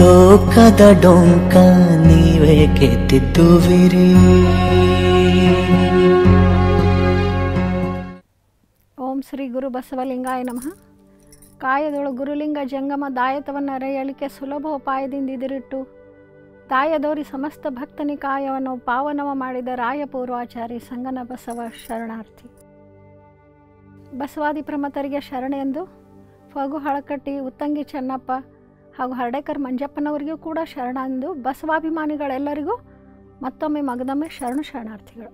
ಲೋಕದ ಡೊಂಕ ನೀವೇಕೆ ತಿದ್ದುವಿರಿ ಓಂ ಶ್ರೀ ಗುರು ಬಸವಲಿಂಗಾಯ ನಮಃ ಕಾಯದೊಳು ಗುರುಲಿಂಗ ಜಂಗಮ ದಾಯತವನ್ನು ಅರೆಯಲಿಕ್ಕೆ ಸುಲಭೋಪಾಯದಿಂದ ಇದಿರಿಟ್ಟು ತಾಯದೋರಿ ಸಮಸ್ತ ಭಕ್ತನಿ ಕಾಯವನ್ನು ಪಾವನವ ಮಾಡಿದ ರಾಯ ಪೂರ್ವಾಚಾರಿ ಸಂಗನ ಬಸವ ಶರಣಾರ್ಥಿ ಬಸವಾದಿ ಪ್ರಮತರಿಗೆ ಶರಣೆಂದು ಫಗು ಹಳಕಟ್ಟಿ ಉತ್ತಂಗಿ ಚೆನ್ನಪ್ಪ ಹಾಗೂ ಹರ್ಡೇಕರ್ ಮಂಜಪ್ಪನವರಿಗೂ ಕೂಡ ಶರಣ ಎಂದು ಬಸವಾಭಿಮಾನಿಗಳೆಲ್ಲರಿಗೂ ಮತ್ತೊಮ್ಮೆ ಮಗದೊಮ್ಮೆ ಶರಣು ಶರಣಾರ್ಥಿಗಳು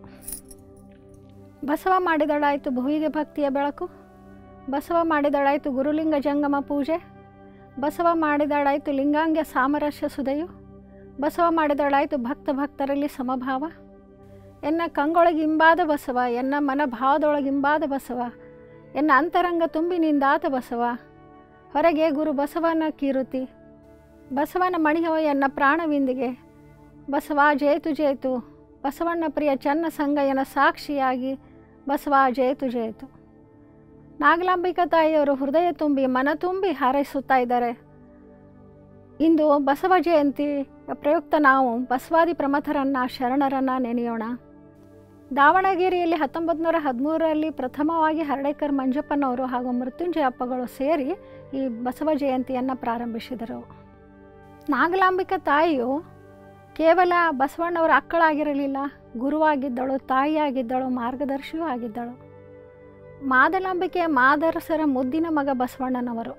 ಬಸವ ಮಾಡಿದಳಾಯಿತು ಭುವಿಗೆ ಭಕ್ತಿಯ ಬೆಳಕು ಬಸವ ಮಾಡಿದಳಾಯಿತು ಗುರುಲಿಂಗ ಜಂಗಮ ಪೂಜೆ ಬಸವ ಮಾಡಿದಳಾಯಿತು ಲಿಂಗಾಂಗ್ಯ ಸಾಮರಸ್ಯ ಸುದೆಯು ಬಸವ ಮಾಡಿದಳಾಯಿತು ಭಕ್ತ ಭಕ್ತರಲ್ಲಿ ಸಮಭಾವ ಎನ್ನ ಕಂಗೊಳಗಿಂಬಾದ ಬಸವ ಎನ್ನ ಮನಭಾವದೊಳಗಿಂಬಾದ ಬಸವ ಎನ್ನ ಅಂತರಂಗ ತುಂಬಿ ನಿಂದಾತ ಬಸವ ಹೊರಗೆ ಗುರು ಬಸವನ ಕೀರುತಿ ಬಸವನ ಮಣಿಯವ ಎನ್ನ ಪ್ರಾಣವಿಂದಿಗೆ ಬಸವ ಜೇತು ಜೇತು ಬಸವಣ್ಣ ಪ್ರಿಯ ಚನ್ನ ಸಂಗಯ್ಯನ ಸಾಕ್ಷಿಯಾಗಿ ಬಸವ ಜೇತು ಜೇತು ನಾಗಲಾಂಬಿಕಾ ತಾಯಿಯವರು ಹೃದಯ ತುಂಬಿ ಮನ ತುಂಬಿ ಹಾರೈಸುತ್ತಾ ಇದ್ದಾರೆ ಇಂದು ಬಸವ ಜಯಂತಿ ಪ್ರಯುಕ್ತ ನಾವು ಬಸವಾದಿ ಪ್ರಮಥರನ್ನು ಶರಣರನ್ನು ನೆನೆಯೋಣ ದಾವಣಗೆರೆಯಲ್ಲಿ ಹತ್ತೊಂಬತ್ತು ನೂರ ಹದಿಮೂರರಲ್ಲಿ ಪ್ರಥಮವಾಗಿ ಹರ್ಡೇಕರ್ ಮಂಜಪ್ಪನವರು ಹಾಗೂ ಮೃತ್ಯುಂಜಯ ಅಪ್ಪಗಳು ಸೇರಿ ಈ ಬಸವ ಜಯಂತಿಯನ್ನು ಪ್ರಾರಂಭಿಸಿದರು ನಾಗಲಾಂಬಿಕಾ ತಾಯಿಯು ಕೇವಲ ಬಸವಣ್ಣವರ ಅಕ್ಕಳಾಗಿರಲಿಲ್ಲ ಗುರುವಾಗಿದ್ದಳು ತಾಯಿಯಾಗಿದ್ದಳು ಮಾರ್ಗದರ್ಶಿಯೂ ಆಗಿದ್ದಳು ಮಾದಲಾಂಬಿಕೆಯ ಮಾದರಸರ ಮುದ್ದಿನ ಮಗ ಬಸವಣ್ಣನವರು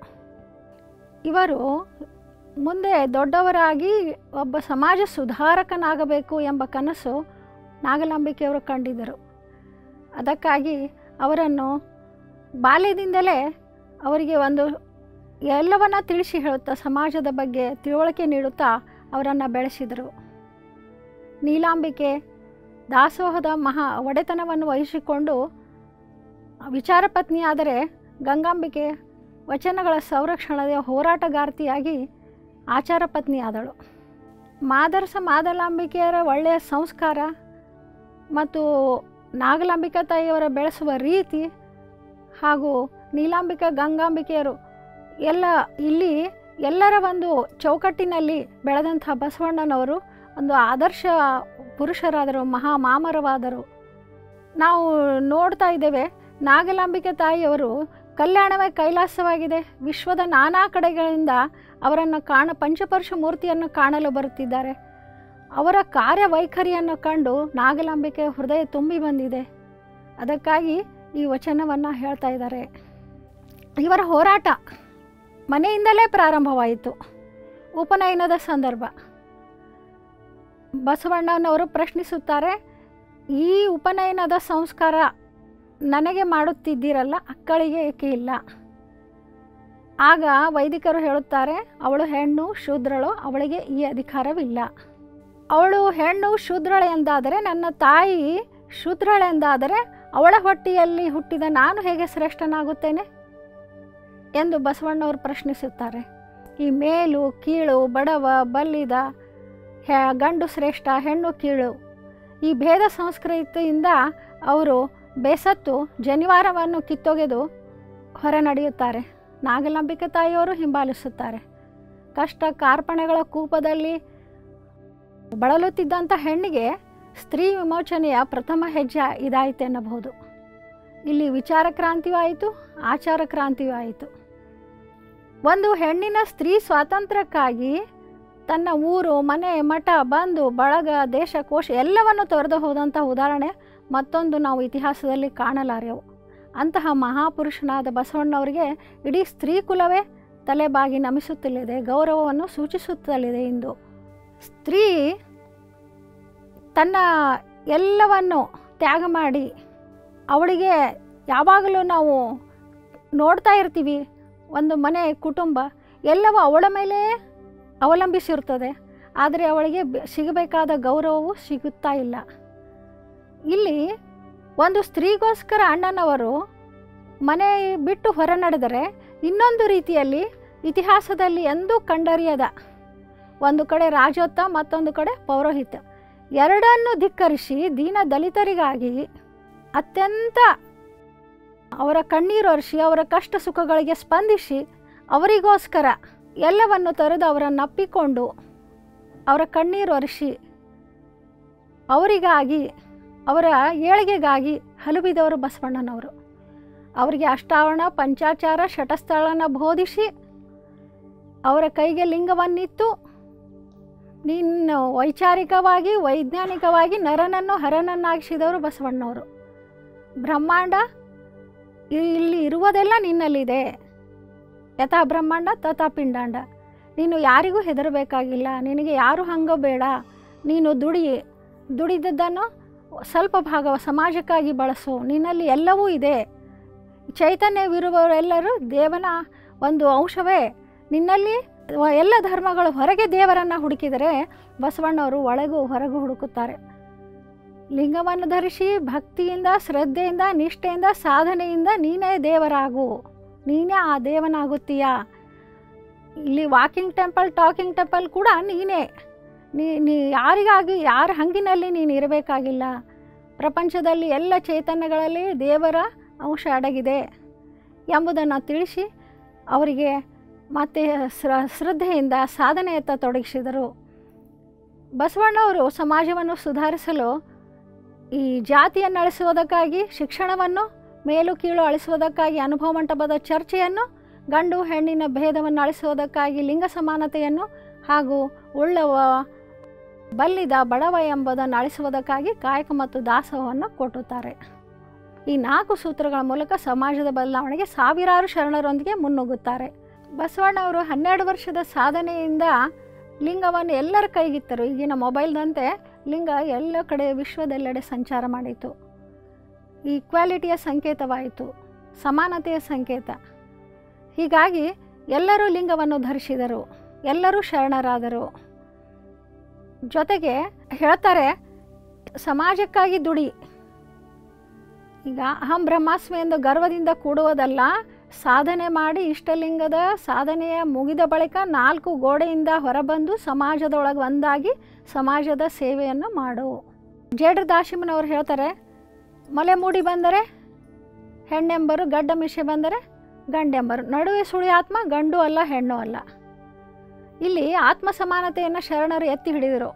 ಇವರು ಮುಂದೆ ದೊಡ್ಡವರಾಗಿ ಒಬ್ಬ ಸಮಾಜ ಸುಧಾರಕನಾಗಬೇಕು ಎಂಬ ಕನಸು ನಾಗಲಾಂಬಿಕೆಯವರು ಕಂಡಿದ್ದರು ಅದಕ್ಕಾಗಿ ಅವರನ್ನು ಬಾಲ್ಯದಿಂದಲೇ ಅವರಿಗೆ ಒಂದು ಎಲ್ಲವನ್ನ ತಿಳಿಸಿ ಹೇಳುತ್ತಾ ಸಮಾಜದ ಬಗ್ಗೆ ತಿಳುವಳಿಕೆ ನೀಡುತ್ತಾ ಅವರನ್ನು ಬೆಳೆಸಿದರು ನೀಲಾಂಬಿಕೆ ದಾಸೋಹದ ಮಹಾ ಒಡೆತನವನ್ನು ವಹಿಸಿಕೊಂಡು ವಿಚಾರ ಪತ್ನಿಯಾದರೆ ಗಂಗಾಂಬಿಕೆ ವಚನಗಳ ಸಂರಕ್ಷಣೆಯ ಹೋರಾಟಗಾರ್ತಿಯಾಗಿ ಆಚಾರ ಪತ್ನಿಯಾದಳು ಮಾದರಸ ಮಾದಲಾಂಬಿಕೆಯರ ಒಳ್ಳೆಯ ಸಂಸ್ಕಾರ ಮತ್ತು ನಾಗಲಾಂಬಿಕಾ ತಾಯಿಯವರ ಬೆಳೆಸುವ ರೀತಿ ಹಾಗೂ ನೀಲಾಂಬಿಕಾ ಗಂಗಾಂಬಿಕೆಯರು ಎಲ್ಲ ಇಲ್ಲಿ ಎಲ್ಲರ ಒಂದು ಚೌಕಟ್ಟಿನಲ್ಲಿ ಬೆಳೆದಂಥ ಬಸವಣ್ಣನವರು ಒಂದು ಆದರ್ಶ ಪುರುಷರಾದರು ಮಹಾ ಮಾಮರವಾದರು ನಾವು ನೋಡ್ತಾ ಇದ್ದೇವೆ ನಾಗಲಾಂಬಿಕೆ ತಾಯಿಯವರು ಕಲ್ಯಾಣವೇ ಕೈಲಾಸವಾಗಿದೆ ವಿಶ್ವದ ನಾನಾ ಕಡೆಗಳಿಂದ ಅವರನ್ನು ಕಾಣ ಪಂಚಪರುಷ ಮೂರ್ತಿಯನ್ನು ಕಾಣಲು ಬರುತ್ತಿದ್ದಾರೆ ಅವರ ಕಾರ್ಯವೈಖರಿಯನ್ನು ಕಂಡು ನಾಗಲಾಂಬಿಕೆ ಹೃದಯ ತುಂಬಿ ಬಂದಿದೆ ಅದಕ್ಕಾಗಿ ಈ ವಚನವನ್ನು ಹೇಳ್ತಾ ಇದ್ದಾರೆ ಇವರ ಹೋರಾಟ ಮನೆಯಿಂದಲೇ ಪ್ರಾರಂಭವಾಯಿತು ಉಪನಯನದ ಸಂದರ್ಭ ಬಸವಣ್ಣನವರು ಪ್ರಶ್ನಿಸುತ್ತಾರೆ ಈ ಉಪನಯನದ ಸಂಸ್ಕಾರ ನನಗೆ ಮಾಡುತ್ತಿದ್ದೀರಲ್ಲ ಅಕ್ಕಳಿಗೆ ಏಕೆ ಇಲ್ಲ ಆಗ ವೈದಿಕರು ಹೇಳುತ್ತಾರೆ ಅವಳು ಹೆಣ್ಣು ಶೂದ್ರಳು ಅವಳಿಗೆ ಈ ಅಧಿಕಾರವಿಲ್ಲ ಅವಳು ಹೆಣ್ಣು ಶೂದ್ರಳೆ ಎಂದಾದರೆ ನನ್ನ ತಾಯಿ ಶೂದ್ರಳೆ ಎಂದಾದರೆ ಅವಳ ಹೊಟ್ಟೆಯಲ್ಲಿ ಹುಟ್ಟಿದ ನಾನು ಹೇಗೆ ಶ್ರೇಷ್ಠನಾಗುತ್ತೇನೆ ಎಂದು ಬಸವಣ್ಣವರು ಪ್ರಶ್ನಿಸುತ್ತಾರೆ ಈ ಮೇಲು ಕೀಳು ಬಡವ ಬಲ್ಲಿದ ಹೆ ಗಂಡು ಶ್ರೇಷ್ಠ ಹೆಣ್ಣು ಕೀಳು ಈ ಭೇದ ಸಂಸ್ಕೃತಿಯಿಂದ ಅವರು ಬೇಸತ್ತು ಜನಿವಾರವನ್ನು ಕಿತ್ತೊಗೆದು ಹೊರ ನಡೆಯುತ್ತಾರೆ ನಾಗಲಾಂಬಿಕೆ ತಾಯಿಯವರು ಹಿಂಬಾಲಿಸುತ್ತಾರೆ ಕಷ್ಟ ಕಾರ್ಪಣೆಗಳ ಕೂಪದಲ್ಲಿ ಬಳಲುತ್ತಿದ್ದಂಥ ಹೆಣ್ಣಿಗೆ ಸ್ತ್ರೀ ವಿಮೋಚನೆಯ ಪ್ರಥಮ ಹೆಜ್ಜೆ ಇದಾಯಿತು ಎನ್ನಬಹುದು ಇಲ್ಲಿ ವಿಚಾರ ಕ್ರಾಂತಿಯೂ ಆಯಿತು ಆಚಾರ ಕ್ರಾಂತಿಯೂ ಆಯಿತು ಒಂದು ಹೆಣ್ಣಿನ ಸ್ತ್ರೀ ಸ್ವಾತಂತ್ರ್ಯಕ್ಕಾಗಿ ತನ್ನ ಊರು ಮನೆ ಮಠ ಬಂಧು ಬಳಗ ದೇಶ ಕೋಶ ಎಲ್ಲವನ್ನು ತೊರೆದು ಹೋದಂಥ ಉದಾಹರಣೆ ಮತ್ತೊಂದು ನಾವು ಇತಿಹಾಸದಲ್ಲಿ ಕಾಣಲಾರೆವು ಅಂತಹ ಮಹಾಪುರುಷನಾದ ಬಸವಣ್ಣವರಿಗೆ ಇಡೀ ಸ್ತ್ರೀ ಕುಲವೇ ತಲೆಬಾಗಿ ನಮಿಸುತ್ತಲಿದೆ ಗೌರವವನ್ನು ಸೂಚಿಸುತ್ತಲಿದೆ ಇಂದು ಸ್ತ್ರೀ ತನ್ನ ಎಲ್ಲವನ್ನು ತ್ಯಾಗ ಮಾಡಿ ಅವಳಿಗೆ ಯಾವಾಗಲೂ ನಾವು ನೋಡ್ತಾ ಇರ್ತೀವಿ ಒಂದು ಮನೆ ಕುಟುಂಬ ಎಲ್ಲವೂ ಅವಳ ಮೇಲೆ ಅವಲಂಬಿಸಿರ್ತದೆ ಆದರೆ ಅವಳಿಗೆ ಬೆ- ಸಿಗಬೇಕಾದ ಗೌರವವು ಸಿಗುತ್ತಾ ಇಲ್ಲ ಇಲ್ಲಿ ಒಂದು ಸ್ತ್ರೀಗೋಸ್ಕರ ಅಣ್ಣನವರು ಮನೆ ಬಿಟ್ಟು ಹೊರ ನಡೆದರೆ ಇನ್ನೊಂದು ರೀತಿಯಲ್ಲಿ ಇತಿಹಾಸದಲ್ಲಿ ಎಂದೂ ಕಂಡರಿಯದ ಒಂದು ಕಡೆ ರಾಜೋತ್ತ ಮತ್ತೊಂದು ಕಡೆ ಪೌರೋಹಿತ್ಯ ಎರಡನ್ನು ಧಿಕ್ಕರಿಸಿ ದೀನ ದಲಿತರಿಗಾಗಿ ಅತ್ಯಂತ ಅವರ ಕಣ್ಣೀರೊರೆಸಿ ಅವರ ಕಷ್ಟ ಸುಖಗಳಿಗೆ ಸ್ಪಂದಿಸಿ ಅವರಿಗೋಸ್ಕರ ಎಲ್ಲವನ್ನು ತೊರೆದು ಅವರನ್ನು ಅಪ್ಪಿಕೊಂಡು ಅವರ ಕಣ್ಣೀರು ಒರೆಸಿ ಅವರಿಗಾಗಿ ಅವರ ಏಳಿಗೆಗಾಗಿ ಹಲುಬಿದವರು ಬಸವಣ್ಣನವರು ಅವರಿಗೆ ಅಷ್ಟಾವರಣ ಪಂಚಾಚಾರ ಶಟಸ್ಥಳನ ಬೋಧಿಸಿ ಅವರ ಕೈಗೆ ಲಿಂಗವನ್ನಿತ್ತು ನೀನು ವೈಚಾರಿಕವಾಗಿ ವೈಜ್ಞಾನಿಕವಾಗಿ ನರನನ್ನು ಹರನನ್ನಾಗಿಸಿದವರು ಬಸವಣ್ಣವರು ಬ್ರಹ್ಮಾಂಡ ಇಲ್ಲಿ ಇರುವುದೆಲ್ಲ ನಿನ್ನಲ್ಲಿದೆ ಯಥಾ ಬ್ರಹ್ಮಾಂಡ ತಥಾ ಪಿಂಡಾಂಡ ನೀನು ಯಾರಿಗೂ ಹೆದರಬೇಕಾಗಿಲ್ಲ ನಿನಗೆ ಯಾರು ಹಂಗೋ ಬೇಡ ನೀನು ದುಡಿ ದುಡಿದದ್ದನ್ನು ಸ್ವಲ್ಪ ಭಾಗ ಸಮಾಜಕ್ಕಾಗಿ ಬಳಸು ನಿನ್ನಲ್ಲಿ ಎಲ್ಲವೂ ಇದೆ ಚೈತನ್ಯವಿರುವವರೆಲ್ಲರೂ ದೇವನ ಒಂದು ಅಂಶವೇ ನಿನ್ನಲ್ಲಿ ವ- ಎಲ್ಲ ಧರ್ಮಗಳು ಹೊರಗೆ ದೇವರನ್ನು ಹುಡುಕಿದರೆ ಬಸವಣ್ಣವರು ಒಳಗೂ ಹೊರಗೂ ಹುಡುಕುತ್ತಾರೆ ಲಿಂಗವನ್ನು ಧರಿಸಿ ಭಕ್ತಿಯಿಂದ ಶ್ರದ್ಧೆಯಿಂದ ನಿಷ್ಠೆಯಿಂದ ಸಾಧನೆಯಿಂದ ನೀನೇ ದೇವರಾಗು ನೀನೇ ಆ ದೇವನಾಗುತ್ತೀಯಾ ಇಲ್ಲಿ ವಾಕಿಂಗ್ ಟೆಂಪಲ್ ಟಾಕಿಂಗ್ ಟೆಂಪಲ್ ಕೂಡ ನೀನೇ ನೀ ನೀ ಯಾರಿಗಾಗಿ ಯಾರ ಹಂಗಿನಲ್ಲಿ ನೀನು ಇರಬೇಕಾಗಿಲ್ಲ ಪ್ರಪಂಚದಲ್ಲಿ ಎಲ್ಲ ಚೈತನ್ಯಗಳಲ್ಲಿ ದೇವರ ಅಂಶ ಅಡಗಿದೆ ಎಂಬುದನ್ನು ತಿಳಿಸಿ ಅವರಿಗೆ ಮತ್ತೆ ಸ್ರ ಶ್ರದ್ಧೆಯಿಂದ ಸಾಧನೆಯತ್ತ ತೊಡಗಿಸಿದರು ಬಸವಣ್ಣವರು ಸಮಾಜವನ್ನು ಸುಧಾರಿಸಲು ಈ ಜಾತಿಯನ್ನು ಅಳಿಸುವುದಕ್ಕಾಗಿ ಶಿಕ್ಷಣವನ್ನು ಮೇಲು ಕೀಳು ಅಳಿಸುವುದಕ್ಕಾಗಿ ಅನುಭವ ಮಂಟಪದ ಚರ್ಚೆಯನ್ನು ಗಂಡು ಹೆಣ್ಣಿನ ಭೇದವನ್ನು ಅಳಿಸುವುದಕ್ಕಾಗಿ ಲಿಂಗ ಸಮಾನತೆಯನ್ನು ಹಾಗೂ ಉಳ್ಳವ ಬಲ್ಲಿದ ಬಡವ ಎಂಬುದನ್ನು ಅಳಿಸುವುದಕ್ಕಾಗಿ ಕಾಯಕ ಮತ್ತು ದಾಸೋಹವನ್ನು ಕೊಟ್ಟುತ್ತಾರೆ ಈ ನಾಲ್ಕು ಸೂತ್ರಗಳ ಮೂಲಕ ಸಮಾಜದ ಬದಲಾವಣೆಗೆ ಸಾವಿರಾರು ಶರಣರೊಂದಿಗೆ ಮುನ್ನುಗ್ಗುತ್ತಾರೆ ಬಸವಣ್ಣವರು ಹನ್ನೆರಡು ವರ್ಷದ ಸಾಧನೆಯಿಂದ ಲಿಂಗವನ್ನು ಎಲ್ಲರ ಕೈಗಿತ್ತರು ಈಗಿನ ಮೊಬೈಲ್ದಂತೆ ಲಿಂಗ ಎಲ್ಲ ಕಡೆ ವಿಶ್ವದೆಲ್ಲೆಡೆ ಸಂಚಾರ ಮಾಡಿತು ಈಕ್ವಾಲಿಟಿಯ ಸಂಕೇತವಾಯಿತು ಸಮಾನತೆಯ ಸಂಕೇತ ಹೀಗಾಗಿ ಎಲ್ಲರೂ ಲಿಂಗವನ್ನು ಧರಿಸಿದರು ಎಲ್ಲರೂ ಶರಣರಾದರು ಜೊತೆಗೆ ಹೇಳ್ತಾರೆ ಸಮಾಜಕ್ಕಾಗಿ ದುಡಿ ಈಗ ಅಹಂ ಬ್ರಹ್ಮಾಸ್ಮಿ ಎಂದು ಗರ್ವದಿಂದ ಕೂಡುವುದಲ್ಲ ಸಾಧನೆ ಮಾಡಿ ಇಷ್ಟಲಿಂಗದ ಸಾಧನೆಯ ಮುಗಿದ ಬಳಿಕ ನಾಲ್ಕು ಗೋಡೆಯಿಂದ ಹೊರಬಂದು ಸಮಾಜದೊಳಗೆ ಒಂದಾಗಿ ಸಮಾಜದ ಸೇವೆಯನ್ನು ಮಾಡು ಜೇಡ್ರ ದಾಶಿಮನವರು ಹೇಳ್ತಾರೆ ಮೊಲೆ ಮೂಡಿ ಬಂದರೆ ಹೆಣ್ಣೆಂಬರು ಗಡ್ಡ ಮಿಷೆ ಬಂದರೆ ಗಂಡೆಂಬರು ನಡುವೆ ಸುಳಿ ಆತ್ಮ ಗಂಡು ಅಲ್ಲ ಹೆಣ್ಣು ಅಲ್ಲ ಇಲ್ಲಿ ಆತ್ಮ ಸಮಾನತೆಯನ್ನು ಶರಣರು ಎತ್ತಿ ಹಿಡಿದರು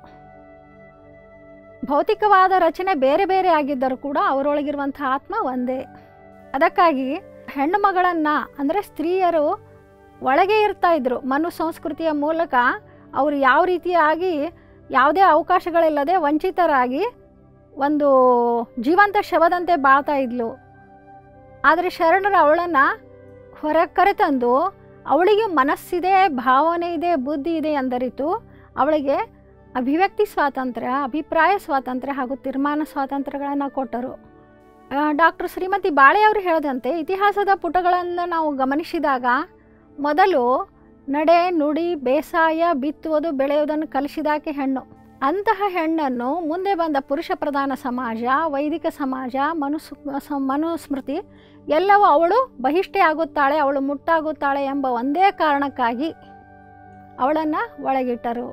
ಭೌತಿಕವಾದ ರಚನೆ ಬೇರೆ ಬೇರೆ ಆಗಿದ್ದರೂ ಕೂಡ ಅವರೊಳಗಿರುವಂಥ ಆತ್ಮ ಒಂದೇ ಅದಕ್ಕಾಗಿ ಹೆಣ್ಣು ಮಗಳನ್ನು ಅಂದರೆ ಸ್ತ್ರೀಯರು ಒಳಗೆ ಇರ್ತಾ ಇದ್ರು ಮನು ಸಂಸ್ಕೃತಿಯ ಮೂಲಕ ಅವರು ಯಾವ ರೀತಿಯಾಗಿ ಯಾವುದೇ ಅವಕಾಶಗಳಿಲ್ಲದೆ ವಂಚಿತರಾಗಿ ಒಂದು ಜೀವಂತ ಶವದಂತೆ ಬಾಳ್ತಾ ಇದ್ಲು ಆದರೆ ಶರಣರು ಅವಳನ್ನು ಹೊರಗೆ ಕರೆತಂದು ಅವಳಿಗೆ ಮನಸ್ಸಿದೆ ಭಾವನೆ ಇದೆ ಬುದ್ಧಿ ಇದೆ ಎಂದರಿತು ಅವಳಿಗೆ ಅಭಿವ್ಯಕ್ತಿ ಸ್ವಾತಂತ್ರ್ಯ ಅಭಿಪ್ರಾಯ ಸ್ವಾತಂತ್ರ್ಯ ಹಾಗೂ ತೀರ್ಮಾನ ಸ್ವಾತಂತ್ರ್ಯಗಳನ್ನು ಕೊಟ್ಟರು ಡಾಕ್ಟರ್ ಶ್ರೀಮತಿ ಬಾಳೆಯವರು ಹೇಳಿದಂತೆ ಇತಿಹಾಸದ ಪುಟಗಳನ್ನು ನಾವು ಗಮನಿಸಿದಾಗ ಮೊದಲು ನಡೆ ನುಡಿ ಬೇಸಾಯ ಬಿತ್ತುವುದು ಬೆಳೆಯುವುದನ್ನು ಕಲಿಸಿದಾಕೆ ಹೆಣ್ಣು ಅಂತಹ ಹೆಣ್ಣನ್ನು ಮುಂದೆ ಬಂದ ಪುರುಷ ಪ್ರಧಾನ ಸಮಾಜ ವೈದಿಕ ಸಮಾಜ ಮನುಸ್ ಸ- ಮನುಸ್ಮೃತಿ ಎಲ್ಲವೂ ಅವಳು ಬಹಿಷ್ಠೆ ಆಗುತ್ತಾಳೆ ಅವಳು ಮುಟ್ಟಾಗುತ್ತಾಳೆ ಎಂಬ ಒಂದೇ ಕಾರಣಕ್ಕಾಗಿ ಅವಳನ್ನು ಒಳಗಿಟ್ಟರು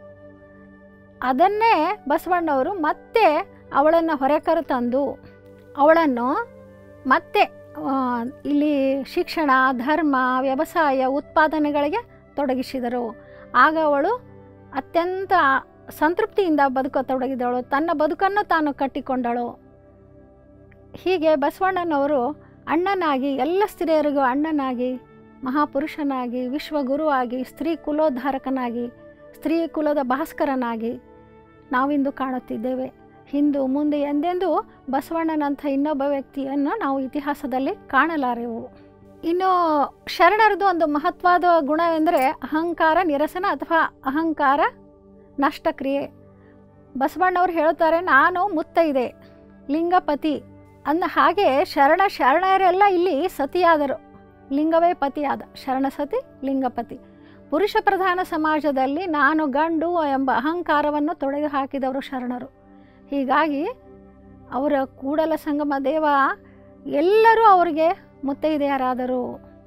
ಅದನ್ನೇ ಬಸವಣ್ಣವರು ಮತ್ತೆ ಅವಳನ್ನು ಹೊರಕರು ತಂದು ಅವಳನ್ನು ಮತ್ತೆ ಆ, ಇಲ್ಲಿ ಶಿಕ್ಷಣ ಧರ್ಮ ವ್ಯವಸಾಯ ಉತ್ಪಾದನೆಗಳಿಗೆ ತೊಡಗಿಸಿದರು ಆಗ ಅವಳು ಅತ್ಯಂತ ಸಂತೃಪ್ತಿಯಿಂದ ಬದುಕತೊಡಗಿದಳು ತನ್ನ ಬದುಕನ್ನು ತಾನು ಕಟ್ಟಿಕೊಂಡಳು ಹೀಗೆ ಬಸವಣ್ಣನವರು ಅಣ್ಣನಾಗಿ ಎಲ್ಲ ಸ್ತ್ರೀಯರಿಗೂ ಅಣ್ಣನಾಗಿ ಮಹಾಪುರುಷನಾಗಿ ವಿಶ್ವಗುರುವಾಗಿ ಸ್ತ್ರೀ ಕುಲೋದ್ಧಾರಕನಾಗಿ ಸ್ತ್ರೀ ಕುಲದ ಭಾಸ್ಕರನಾಗಿ ನಾವಿಂದು ಕಾಣುತ್ತಿದ್ದೇವೆ ಹಿಂದು ಮುಂದೆ ಎಂದೆಂದೂ ಬಸವಣ್ಣನಂಥ ಇನ್ನೊಬ್ಬ ವ್ಯಕ್ತಿಯನ್ನು ನಾವು ಇತಿಹಾಸದಲ್ಲಿ ಕಾಣಲಾರೆವು ಇನ್ನು ಶರಣರದು ಒಂದು ಮಹತ್ವದ ಗುಣವೆಂದರೆ ಅಹಂಕಾರ ನಿರಸನ ಅಥವಾ ಅಹಂಕಾರ ನಷ್ಟಕ್ರಿಯೆ ಬಸವಣ್ಣವ್ರು ಹೇಳ್ತಾರೆ ನಾನು ಮುತ್ತೈದೆ ಲಿಂಗಪತಿ ಅಂದ ಹಾಗೆ ಶರಣ ಶರಣರೆಲ್ಲ ಇಲ್ಲಿ ಸತಿಯಾದರು ಲಿಂಗವೇ ಪತಿಯಾದ ಶರಣ ಸತಿ ಲಿಂಗಪತಿ ಪುರುಷ ಪ್ರಧಾನ ಸಮಾಜದಲ್ಲಿ ನಾನು ಗಂಡು ಎಂಬ ಅಹಂಕಾರವನ್ನು ತೊಡೆದು ಹಾಕಿದವರು ಶರಣರು ಹೀಗಾಗಿ ಅವರ ಕೂಡಲ ಸಂಗಮ ದೇವ ಎಲ್ಲರೂ ಅವರಿಗೆ ಮುತ್ತೈದೆಯರಾದರು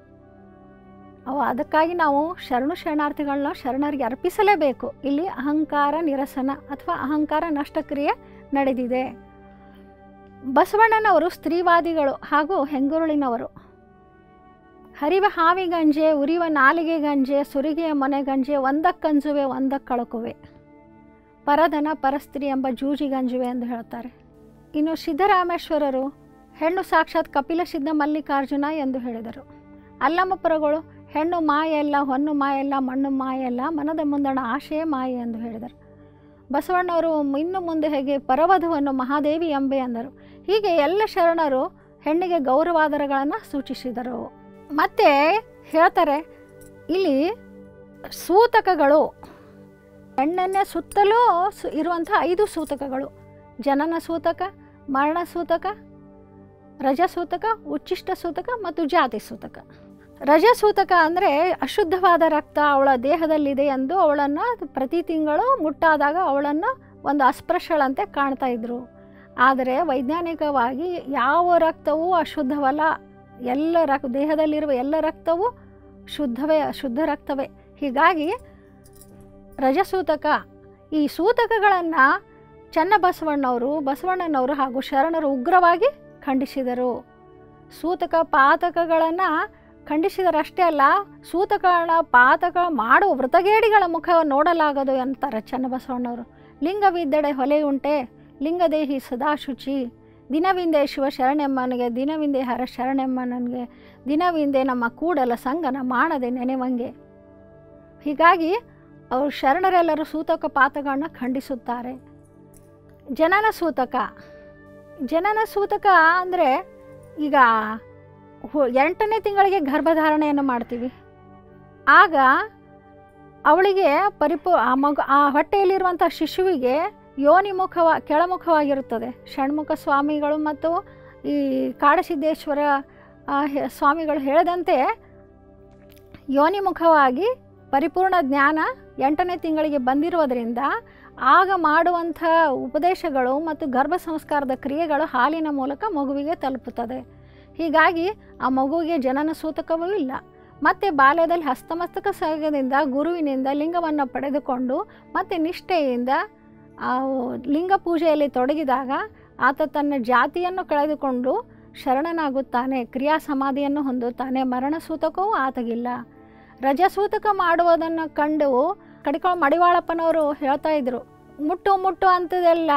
ಅವು ಅದಕ್ಕಾಗಿ ನಾವು ಶರಣು ಶರಣಾರ್ಥಿಗಳನ್ನ ಶರಣರಿಗೆ ಅರ್ಪಿಸಲೇಬೇಕು ಇಲ್ಲಿ ಅಹಂಕಾರ ನಿರಸನ ಅಥವಾ ಅಹಂಕಾರ ನಷ್ಟಕ್ರಿಯೆ ನಡೆದಿದೆ ಬಸವಣ್ಣನವರು ಸ್ತ್ರೀವಾದಿಗಳು ಹಾಗೂ ಹೆಂಗುರುಳಿನವರು ಹರಿವ ಹಾವಿ ಗಂಜೆ ಉರಿವ ನಾಲಿಗೆ ಗಂಜೆ ಸುರಿಗೆಯ ಮೊನೆ ಗಂಜೆ ಒಂದಕ್ಕಂಜುವೆ ಒಂದಕ್ಕಳಕುವೆ ಪರಧನ ಪರಸ್ತ್ರೀ ಎಂಬ ಜೂಜಿ ಗಂಜುವೆ ಎಂದು ಹೇಳ್ತಾರೆ ಇನ್ನು ಸಿದ್ದರಾಮೇಶ್ವರರು ಹೆಣ್ಣು ಸಾಕ್ಷಾತ್ ಕಪಿಲ ಸಿದ್ಧ ಮಲ್ಲಿಕಾರ್ಜುನ ಎಂದು ಹೇಳಿದರು ಅಲ್ಲಮ್ಮಪುರಗಳು ಹೆಣ್ಣು ಮಾಯೆಲ್ಲ ಹೊನ್ನು ಮಾಯೆಲ್ಲ ಮಣ್ಣು ಮಾಯೆಲ್ಲ ಮನದ ಮುಂದಣ ಆಶೆ ಮಾಯೆ ಎಂದು ಹೇಳಿದರು ಬಸವಣ್ಣವರು ಇನ್ನು ಮುಂದೆ ಹೇಗೆ ಪರವಧುವನ್ನು ಮಹಾದೇವಿ ಎಂಬೆ ಎಂದರು ಹೀಗೆ ಎಲ್ಲ ಶರಣರು ಹೆಣ್ಣಿಗೆ ಗೌರವಾದರಗಳನ್ನು ಸೂಚಿಸಿದರು ಮತ್ತು ಹೇಳ್ತಾರೆ ಇಲ್ಲಿ ಸೂತಕಗಳು ಹೆಣ್ಣನ್ನೇ ಸುತ್ತಲೂ ಸು ಇರುವಂಥ ಐದು ಸೂತಕಗಳು ಜನನ ಸೂತಕ ಮರಣ ಸೂತಕ ರಜಸೂತಕ ಉಚ್ಚಿಷ್ಟ ಸೂತಕ ಮತ್ತು ಜಾತಿ ಸೂತಕ ರಜಸೂತಕ ಅಂದರೆ ಅಶುದ್ಧವಾದ ರಕ್ತ ಅವಳ ದೇಹದಲ್ಲಿದೆ ಎಂದು ಅವಳನ್ನು ಪ್ರತಿ ತಿಂಗಳು ಮುಟ್ಟಾದಾಗ ಅವಳನ್ನು ಒಂದು ಅಸ್ಪೃಶ್ಯಳಂತೆ ಕಾಣ್ತಾ ಇದ್ರು ಆದರೆ ವೈಜ್ಞಾನಿಕವಾಗಿ ಯಾವ ರಕ್ತವೂ ಅಶುದ್ಧವಲ್ಲ ಎಲ್ಲ ರಕ್ ದೇಹದಲ್ಲಿರುವ ಎಲ್ಲ ರಕ್ತವೂ ಶುದ್ಧವೇ ಶುದ್ಧ ರಕ್ತವೇ ಹೀಗಾಗಿ ರಜಸೂತಕ ಈ ಸೂತಕಗಳನ್ನು ಚನ್ನಬಸವಣ್ಣವರು ಬಸವಣ್ಣನವರು ಹಾಗೂ ಶರಣರು ಉಗ್ರವಾಗಿ ಖಂಡಿಸಿದರು ಸೂತಕ ಪಾತಕಗಳನ್ನು ಖಂಡಿಸಿದರಷ್ಟೇ ಅಲ್ಲ ಸೂತಕಗಳ ಪಾತಕ ಮಾಡುವ ವೃತಗೇಡಿಗಳ ಮುಖ ನೋಡಲಾಗದು ಅಂತಾರೆ ಚನ್ನಬಸವಣ್ಣವರು ಲಿಂಗವಿದ್ದೆಡೆ ಹೊಲೆಯುಂಟೆ ಲಿಂಗದೇಹಿ ಸದಾ ಶುಚಿ ದಿನವಿಂದೆ ಶಿವ ಶರಣೆಮ್ಮನಿಗೆ ದಿನವಿಂದೆ ಹರ ಶರಣೆಮ್ಮನಿಗೆ ದಿನವಿಂದೆ ನಮ್ಮ ಕೂಡಲ ಸಂಗನ ಮಾಡದೆ ನೆನೆವಂಗೆ ಹೀಗಾಗಿ ಅವರು ಶರಣರೆಲ್ಲರೂ ಸೂತಕ ಪಾತಗಳನ್ನ ಖಂಡಿಸುತ್ತಾರೆ ಜನನ ಸೂತಕ ಜನನ ಸೂತಕ ಅಂದರೆ ಈಗ ಹು- ಎಂಟನೇ ತಿಂಗಳಿಗೆ ಗರ್ಭಧಾರಣೆಯನ್ನು ಮಾಡ್ತೀವಿ ಆಗ ಅವಳಿಗೆ ಪರಿಪೂ ಆ ಮಗು ಆ ಹೊಟ್ಟೆಯಲ್ಲಿರುವಂಥ ಶಿಶುವಿಗೆ ಯೋನಿಮುಖವ ಕೆಳಮುಖವಾಗಿರುತ್ತದೆ ಷಣ್ಮುಖ ಸ್ವಾಮಿಗಳು ಮತ್ತು ಈ ಕಾಡಸಿದ್ದೇಶ್ವರ ಆ, ಹೆ- ಸ್ವಾಮಿಗಳು ಹೇಳಿದಂತೆ ಯೋನಿಮುಖವಾಗಿ ಪರಿಪೂರ್ಣ ಜ್ಞಾನ ಎಂಟನೇ ತಿಂಗಳಿಗೆ ಬಂದಿರುವುದರಿಂದ ಆಗ ಮಾಡುವಂಥ ಉಪದೇಶಗಳು ಮತ್ತು ಗರ್ಭ ಸಂಸ್ಕಾರದ ಕ್ರಿಯೆಗಳು ಹಾಲಿನ ಮೂಲಕ ಮಗುವಿಗೆ ತಲುಪುತ್ತದೆ ಹೀಗಾಗಿ ಆ ಮಗುವಿಗೆ ಜನನ ಸೂತಕವೂ ಇಲ್ಲ ಮತ್ತು ಬಾಲ್ಯದಲ್ಲಿ ಹಸ್ತಮಸ್ತಕ ಸಹಗದಿಂದ ಗುರುವಿನಿಂದ ಲಿಂಗವನ್ನು ಪಡೆದುಕೊಂಡು ಮತ್ತು ನಿಷ್ಠೆಯಿಂದ ಆ ಲಿಂಗ ಪೂಜೆಯಲ್ಲಿ ತೊಡಗಿದಾಗ ಆತ ತನ್ನ ಜಾತಿಯನ್ನು ಕಳೆದುಕೊಂಡು ಶರಣನಾಗುತ್ತಾನೆ ಕ್ರಿಯಾ ಸಮಾಧಿಯನ್ನು ಹೊಂದುತ್ತಾನೆ ಮರಣ ಸೂತಕವೂ ಆತಗಿಲ್ಲ ರಜಸೂತಕ ಮಾಡುವುದನ್ನು ಕಂಡು ಕಡಿಕೊಳ ಮಡಿವಾಳಪ್ಪನವರು ಹೇಳ್ತಾ ಇದ್ರು ಮುಟ್ಟು ಮುಟ್ಟು ಅಂತದೆಲ್ಲ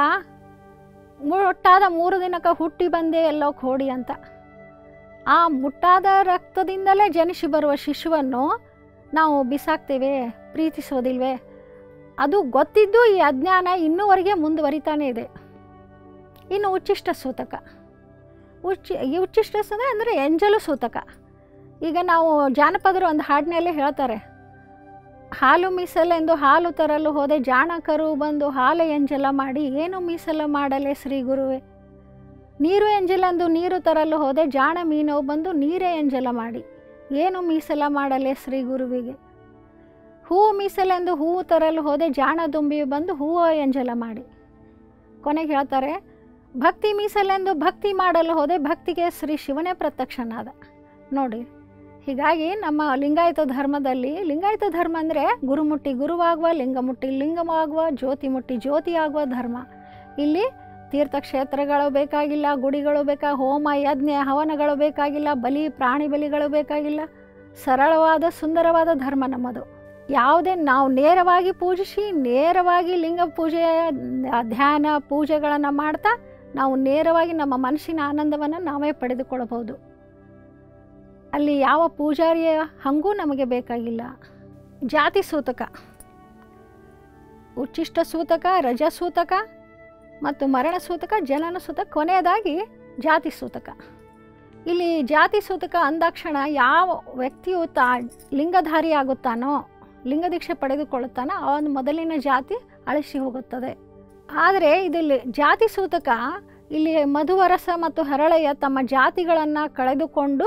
ಮುಟ್ಟಾದ ಮೂರು ದಿನಕ್ಕೆ ಹುಟ್ಟಿ ಬಂದೆ ಎಲ್ಲೋ ಕೋಡಿ ಅಂತ ಆ ಮುಟ್ಟಾದ ರಕ್ತದಿಂದಲೇ ಜನಿಸಿ ಬರುವ ಶಿಶುವನ್ನು ನಾವು ಬಿಸಾಕ್ತೇವೆ ಪ್ರೀತಿಸೋದಿಲ್ವೇ ಅದು ಗೊತ್ತಿದ್ದು ಈ ಅಜ್ಞಾನ ಇನ್ನೂವರೆಗೆ ಮುಂದುವರಿತಾನೇ ಇದೆ ಇನ್ನು ಉಚ್ಚಿಷ್ಟ ಸೂತಕ ಉಚ್ಚಿ ಈ ಉಚ್ಚಿಷ್ಟ ಸೂತಕ ಅಂದರೆ ಎಂಜಲು ಸೂತಕ ಈಗ ನಾವು ಜಾನಪದರು ಒಂದು ಹಾಡಿನಲ್ಲಿ ಹೇಳ್ತಾರೆ ಹಾಲು ಮೀಸಲೆಂದು ಹಾಲು ತರಲು ಹೋದೆ ಜಾಣಕರು ಬಂದು ಹಾಲು ಎಂಜಲ ಮಾಡಿ ಏನು ಮೀಸಲ ಮಾಡಲೆ ಶ್ರೀ ಗುರುವೆ ನೀರು ಎಂಜಲೆಂದು ನೀರು ತರಲು ಹೋದೆ ಜಾಣ ಮೀನು ಬಂದು ನೀರೇ ಎಂಜಲ ಮಾಡಿ ಏನು ಮೀಸಲ ಮಾಡಲೆ ಶ್ರೀ ಗುರುವಿಗೆ ಹೂವು ಮೀಸಲೆಂದು ಹೂವು ತರಲು ಹೋದೆ ಜಾಣ ದುಂಬಿ ಬಂದು ಹೂವು ಎಂಜಲ ಮಾಡಿ ಕೊನೆಗೆ ಹೇಳ್ತಾರೆ ಭಕ್ತಿ ಮೀಸಲೆಂದು ಭಕ್ತಿ ಮಾಡಲು ಹೋದೆ ಭಕ್ತಿಗೆ ಶ್ರೀ ಶಿವನೇ ಪ್ರತ್ಯಕ್ಷನಾದ ನೋಡಿ ಹೀಗಾಗಿ ನಮ್ಮ ಲಿಂಗಾಯತ ಧರ್ಮದಲ್ಲಿ ಲಿಂಗಾಯತ ಧರ್ಮ ಅಂದರೆ ಗುರುಮುಟ್ಟಿ ಗುರುವಾಗುವ ಲಿಂಗಮುಟ್ಟಿ ಲಿಂಗವಾಗುವ ಜ್ಯೋತಿ ಮುಟ್ಟಿ ಜ್ಯೋತಿ ಆಗುವ ಧರ್ಮ ಇಲ್ಲಿ ತೀರ್ಥಕ್ಷೇತ್ರಗಳು ಬೇಕಾಗಿಲ್ಲ ಗುಡಿಗಳು ಬೇಕಾ ಹೋಮ ಯಜ್ಞ ಹವನಗಳು ಬೇಕಾಗಿಲ್ಲ ಬಲಿ ಪ್ರಾಣಿ ಬಲಿಗಳು ಬೇಕಾಗಿಲ್ಲ ಸರಳವಾದ ಸುಂದರವಾದ ಧರ್ಮ ನಮ್ಮದು ಯಾವುದೇ ನಾವು ನೇರವಾಗಿ ಪೂಜಿಸಿ ನೇರವಾಗಿ ಲಿಂಗ ಪೂಜೆಯ ಧ್ಯಾನ ಪೂಜೆಗಳನ್ನು ಮಾಡ್ತಾ ನಾವು ನೇರವಾಗಿ ನಮ್ಮ ಮನಸ್ಸಿನ ಆನಂದವನ್ನು ನಾವೇ ಪಡೆದುಕೊಳ್ಳಬಹುದು ಅಲ್ಲಿ ಯಾವ ಪೂಜಾರಿಯ ಹಂಗೂ ನಮಗೆ ಬೇಕಾಗಿಲ್ಲ ಜಾತಿ ಸೂತಕ ಉಚ್ಚಿಷ್ಟ ಸೂತಕ ರಜ ಸೂತಕ ಮತ್ತು ಮರಣ ಸೂತಕ ಜನನ ಸೂತಕ ಕೊನೆಯದಾಗಿ ಜಾತಿ ಸೂತಕ ಇಲ್ಲಿ ಜಾತಿ ಸೂತಕ ಅಂದಾಕ್ಷಣ ಯಾವ ವ್ಯಕ್ತಿಯು ತಾ ಲಿಂಗಧಾರಿ ಆಗುತ್ತಾನೋ ಲಿಂಗದೀಕ್ಷೆ ಪಡೆದುಕೊಳ್ಳುತ್ತಾನೋ ಅವನ ಮೊದಲಿನ ಜಾತಿ ಅಳಿಸಿ ಹೋಗುತ್ತದೆ ಆದರೆ ಇದು ಲಿ- ಜಾತಿ ಸೂತಕ ಇಲ್ಲಿ ಮಧುವರಸ ಮತ್ತು ಹರಳೆಯ ತಮ್ಮ ಜಾತಿಗಳನ್ನು ಕಳೆದುಕೊಂಡು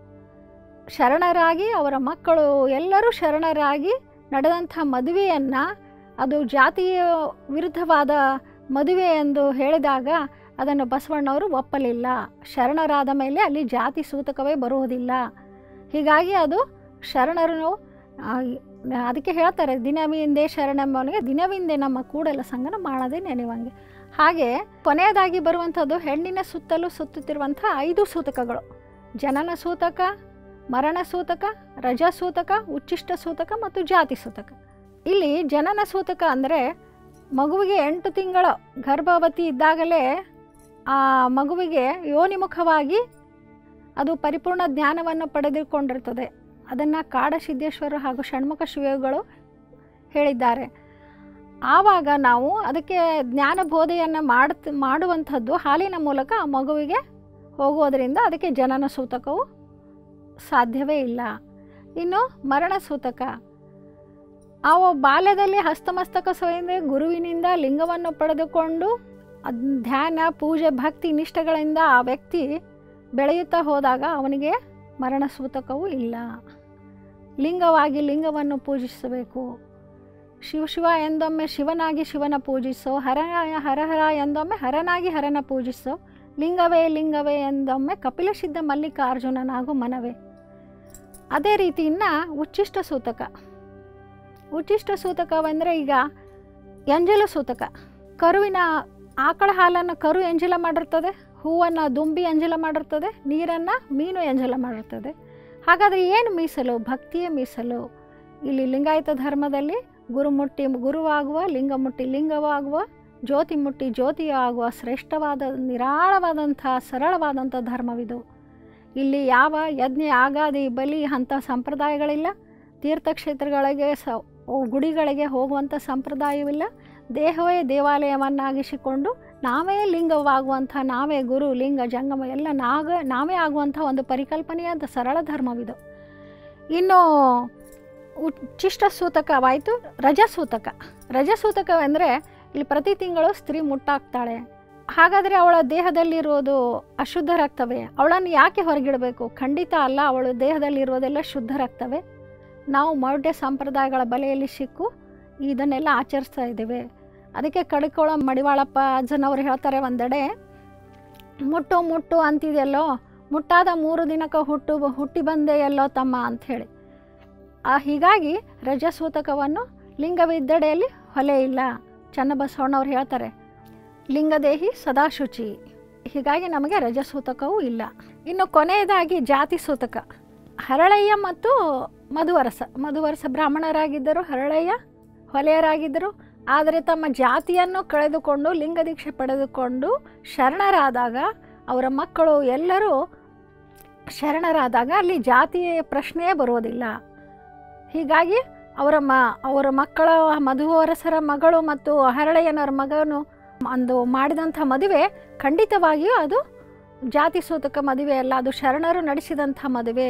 ಶರಣರಾಗಿ ಅವರ ಮಕ್ಕಳು ಎಲ್ಲರೂ ಶರಣರಾಗಿ ನಡೆದಂಥ ಮದುವೆಯನ್ನು ಅದು ಜಾತಿಯ ವಿರುದ್ಧವಾದ ಮದುವೆ ಎಂದು ಹೇಳಿದಾಗ ಅದನ್ನು ಬಸವಣ್ಣವರು ಒಪ್ಪಲಿಲ್ಲ ಶರಣರಾದ ಮೇಲೆ ಅಲ್ಲಿ ಜಾತಿ ಸೂತಕವೇ ಬರುವುದಿಲ್ಲ ಹೀಗಾಗಿ ಅದು ಶರಣರು ಆ, ಅದಕ್ಕೆ ಹೇಳ್ತಾರೆ ದಿನವಿಂದೆ ಶರಣೆಂಬವನಿಗೆ ದಿನವಿಂದೆ ನಮ್ಮ ಕೂಡಲ ಸಂಗನ ಮಾಡದೆ ನೆನೆಯುವಂಗೆ ಹಾಗೆ ಕೊನೆಯದಾಗಿ ಬರುವಂಥದ್ದು ಹೆಣ್ಣಿನ ಸುತ್ತಲೂ ಸುತ್ತುತ್ತಿರುವಂಥ ಐದು ಸೂತಕಗಳು ಜನನ ಸೂತಕ ಮರಣ ಸೂತಕ ರಜಾ ಸೂತಕ ಉಚ್ಚಿಷ್ಟ ಸೂತಕ ಮತ್ತು ಜಾತಿ ಸೂತಕ ಇಲ್ಲಿ ಜನನ ಸೂತಕ ಅಂದರೆ ಮಗುವಿಗೆ ಎಂಟು ತಿಂಗಳ ಗರ್ಭವತಿ ಇದ್ದಾಗಲೇ ಆ ಮಗುವಿಗೆ ಯೋನಿಮುಖವಾಗಿ ಅದು ಪರಿಪೂರ್ಣ ಜ್ಞಾನವನ್ನು ಪಡೆದುಕೊಂಡಿರ್ತದೆ ಅದನ್ನು ಕಾಡಸಿದ್ದೇಶ್ವರ ಹಾಗೂ ಷಣ್ಮುಖ ಶಿವಗಳು ಹೇಳಿದ್ದಾರೆ ಆವಾಗ ನಾವು ಅದಕ್ಕೆ ಜ್ಞಾನ ಬೋಧೆಯನ್ನು ಮಾಡ್ತ ಮಾಡುವಂಥದ್ದು ಹಾಲಿನ ಮೂಲಕ ಆ ಮಗುವಿಗೆ ಹೋಗೋದರಿಂದ ಅದಕ್ಕೆ ಜನನ ಸೂತಕವು ಸಾಧ್ಯವೇ ಇಲ್ಲ ಇನ್ನು ಮರಣ ಸೂತಕ ಅವು ಬಾಲ್ಯದಲ್ಲಿ ಹಸ್ತಮಸ್ತಕ ಸ್ವಯಂದೇ ಗುರುವಿನಿಂದ ಲಿಂಗವನ್ನು ಪಡೆದುಕೊಂಡು ಅದ್ ಧ್ಯಾನ ಪೂಜೆ ಭಕ್ತಿ ನಿಷ್ಠೆಗಳಿಂದ ಆ ವ್ಯಕ್ತಿ ಬೆಳೆಯುತ್ತಾ ಹೋದಾಗ ಅವನಿಗೆ ಮರಣ ಸೂತಕವೂ ಇಲ್ಲ ಲಿಂಗವಾಗಿ ಲಿಂಗವನ್ನು ಪೂಜಿಸಬೇಕು ಶಿವ ಶಿವ ಎಂದೊಮ್ಮೆ ಶಿವನಾಗಿ ಶಿವನ ಪೂಜಿಸೋ ಹರ ಹರಹರ ಎಂದೊಮ್ಮೆ ಹರನಾಗಿ ಹರನ ಪೂಜಿಸೋ ಲಿಂಗವೇ ಲಿಂಗವೇ ಎಂದೊಮ್ಮೆ ಕಪಿಲ ಸಿದ್ಧ ಮಲ್ಲಿಕಾರ್ಜುನನಾಗು ಮನವೇ ಅದೇ ರೀತಿ ಇನ್ನು ಉಚ್ಚಿಷ್ಟ ಸೂತಕ ಉಚ್ಚಿಷ್ಟ ಸೂತಕವೆಂದರೆ ಈಗ ಎಂಜಲು ಸೂತಕ ಕರುವಿನ ಆಕಳ ಹಾಲನ್ನು ಕರು ಎಂಜಲ ಮಾಡಿರ್ತದೆ ಹೂವನ್ನು ದುಂಬಿ ಎಂಜಲ ಮಾಡಿರ್ತದೆ ನೀರನ್ನು ಮೀನು ಎಂಜಲ ಮಾಡಿರ್ತದೆ ಹಾಗಾದರೆ ಏನು ಮೀಸಲು ಭಕ್ತಿಯೇ ಮೀಸಲು ಇಲ್ಲಿ ಲಿಂಗಾಯತ ಧರ್ಮದಲ್ಲಿ ಗುರು ಮುಟ್ಟಿ ಗುರುವಾಗುವ ಲಿಂಗ ಮುಟ್ಟಿ ಲಿಂಗವಾಗುವ ಜ್ಯೋತಿ ಮುಟ್ಟಿ ಜ್ಯೋತಿ ಆಗುವ ಶ್ರೇಷ್ಠವಾದ ನಿರಾಳವಾದಂಥ ಸರಳವಾದಂಥ ಧರ್ಮವಿದು ಇಲ್ಲಿ ಯಾವ ಯಜ್ಞ ಆಗಾದಿ ಬಲಿ ಅಂಥ ಸಂಪ್ರದಾಯಗಳಿಲ್ಲ ತೀರ್ಥಕ್ಷೇತ್ರಗಳಿಗೆ ಸ ಗುಡಿಗಳಿಗೆ ಹೋಗುವಂಥ ಸಂಪ್ರದಾಯವಿಲ್ಲ ದೇಹವೇ ದೇವಾಲಯವನ್ನಾಗಿಸಿಕೊಂಡು ನಾವೇ ಲಿಂಗವಾಗುವಂಥ ನಾವೇ ಗುರು ಲಿಂಗ ಜಂಗಮ ಎಲ್ಲ ನಾಗ ನಾವೇ ಆಗುವಂಥ ಒಂದು ಪರಿಕಲ್ಪನೆಯಾದ ಸರಳ ಧರ್ಮವಿದು ಇನ್ನು ಉಚ್ಚಿಷ್ಟ ಸೂತಕವಾಯಿತು ರಜಸೂತಕ ರಜಸೂತಕವೆಂದರೆ ಇಲ್ಲಿ ಪ್ರತಿ ತಿಂಗಳು ಸ್ತ್ರೀ ಮುಟ್ಟಾಕ್ತಾಳೆ ಹಾಗಾದರೆ ಅವಳ ದೇಹದಲ್ಲಿರೋದು ಅಶುದ್ಧ ರಕ್ತವೇ ಅವಳನ್ನು ಯಾಕೆ ಹೊರಗಿಡಬೇಕು ಖಂಡಿತ ಅಲ್ಲ ಅವಳ ದೇಹದಲ್ಲಿರೋದೆಲ್ಲ ಶುದ್ಧ ರಕ್ತವೇ ನಾವು ಮೌಢ್ಯ ಸಂಪ್ರದಾಯಗಳ ಬಲೆಯಲ್ಲಿ ಸಿಕ್ಕು ಇದನ್ನೆಲ್ಲ ಆಚರಿಸ್ತಾ ಇದ್ದೇವೆ ಅದಕ್ಕೆ ಕಡ್ಕೋಳ ಮಡಿವಾಳಪ್ಪ ಅಜ್ಜನವ್ರು ಹೇಳ್ತಾರೆ ಒಂದೆಡೆ ಮುಟ್ಟು ಮುಟ್ಟು ಅಂತಿದೆಯಲ್ಲೋ ಮುಟ್ಟಾದ ಮೂರು ದಿನಕ್ಕೆ ಹುಟ್ಟು ಹುಟ್ಟಿ ಬಂದೆ ಎಲ್ಲೋ ತಮ್ಮ ಅಂಥೇಳಿ ಆ ಹೀಗಾಗಿ ರಜಸೂತಕವನ್ನು ಲಿಂಗವಿದ್ದಡೆಯಲ್ಲಿ ಹೊಲೆ ಇಲ್ಲ ಚನ್ನಬಸವಣ್ಣವ್ರು ಹೇಳ್ತಾರೆ ಲಿಂಗದೇಹಿ ಸದಾ ಶುಚಿ ಹೀಗಾಗಿ ನಮಗೆ ರಜಸೂತಕವೂ ಇಲ್ಲ ಇನ್ನು ಕೊನೆಯದಾಗಿ ಜಾತಿ ಸೂತಕ ಹರಳಯ್ಯ ಮತ್ತು ಮಧುವರಸ ಮಧುವರಸ ಬ್ರಾಹ್ಮಣರಾಗಿದ್ದರು ಹರಳಯ್ಯ ಹೊಲೆಯರಾಗಿದ್ದರು ಆದರೆ ತಮ್ಮ ಜಾತಿಯನ್ನು ಕಳೆದುಕೊಂಡು ಲಿಂಗದೀಕ್ಷೆ ಪಡೆದುಕೊಂಡು ಶರಣರಾದಾಗ ಅವರ ಮಕ್ಕಳು ಎಲ್ಲರೂ ಶರಣರಾದಾಗ ಅಲ್ಲಿ ಜಾತಿಯ ಪ್ರಶ್ನೆಯೇ ಬರೋದಿಲ್ಲ ಹೀಗಾಗಿ ಅವರ ಮ ಅವರ ಮಕ್ಕಳ ಮಧುವರಸರ ಮಗಳು ಮತ್ತು ಹರಳೆಯನರ ಮಗನು ಒಂದು ಮಾಡಿದಂಥ ಮದುವೆ ಖಂಡಿತವಾಗಿಯೂ ಅದು ಜಾತಿ ಸೂತಕ ಮದುವೆ ಅಲ್ಲ ಅದು ಶರಣರು ನಡೆಸಿದಂಥ ಮದುವೆ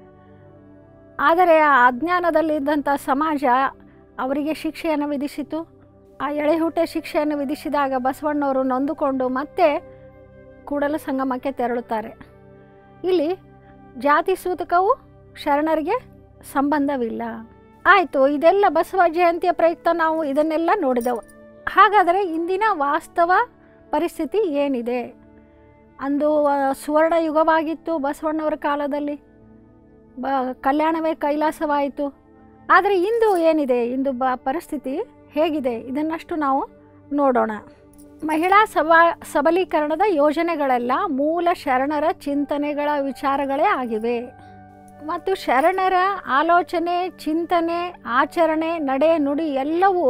ಆದರೆ ಆ ಅಜ್ಞಾನದಲ್ಲಿದ್ದಂಥ ಸಮಾಜ ಅವರಿಗೆ ಶಿಕ್ಷೆಯನ್ನು ವಿಧಿಸಿತು ಆ ಎಳೆಹುಟ್ಟೆ ಶಿಕ್ಷೆಯನ್ನು ವಿಧಿಸಿದಾಗ ಬಸವಣ್ಣವರು ನೊಂದುಕೊಂಡು ಮತ್ತೆ ಕೂಡಲ ಸಂಗಮಕ್ಕೆ ತೆರಳುತ್ತಾರೆ ಇಲ್ಲಿ ಜಾತಿ ಸೂತಕವು ಶರಣರಿಗೆ ಸಂಬಂಧವಿಲ್ಲ ಆಯಿತು ಇದೆಲ್ಲ ಬಸವ ಜಯಂತಿಯ ಪ್ರಯುಕ್ತ ನಾವು ಇದನ್ನೆಲ್ಲ ನೋಡಿದೆವು ಹಾಗಾದರೆ ಇಂದಿನ ವಾಸ್ತವ ಪರಿಸ್ಥಿತಿ ಏನಿದೆ ಅಂದು ಆ, ಸುವರ್ಣ ಯುಗವಾಗಿತ್ತು ಬಸವಣ್ಣವರ ಕಾಲದಲ್ಲಿ ಬ ಕಲ್ಯಾಣವೇ ಕೈಲಾಸವಾಯಿತು ಆದರೆ ಇಂದು ಏನಿದೆ ಇಂದು ಬ ಪರಿಸ್ಥಿತಿ ಹೇಗಿದೆ ಇದನ್ನಷ್ಟು ನಾವು ನೋಡೋಣ ಮಹಿಳಾ ಸಬಾ ಸಬಲೀಕರಣದ ಯೋಜನೆಗಳೆಲ್ಲ ಮೂಲ ಶರಣರ ಚಿಂತನೆಗಳ ವಿಚಾರಗಳೇ ಆಗಿವೆ ಮತ್ತು ಶರಣರ ಆಲೋಚನೆ ಚಿಂತನೆ ಆಚರಣೆ ನಡೆ ನುಡಿ ಎಲ್ಲವೂ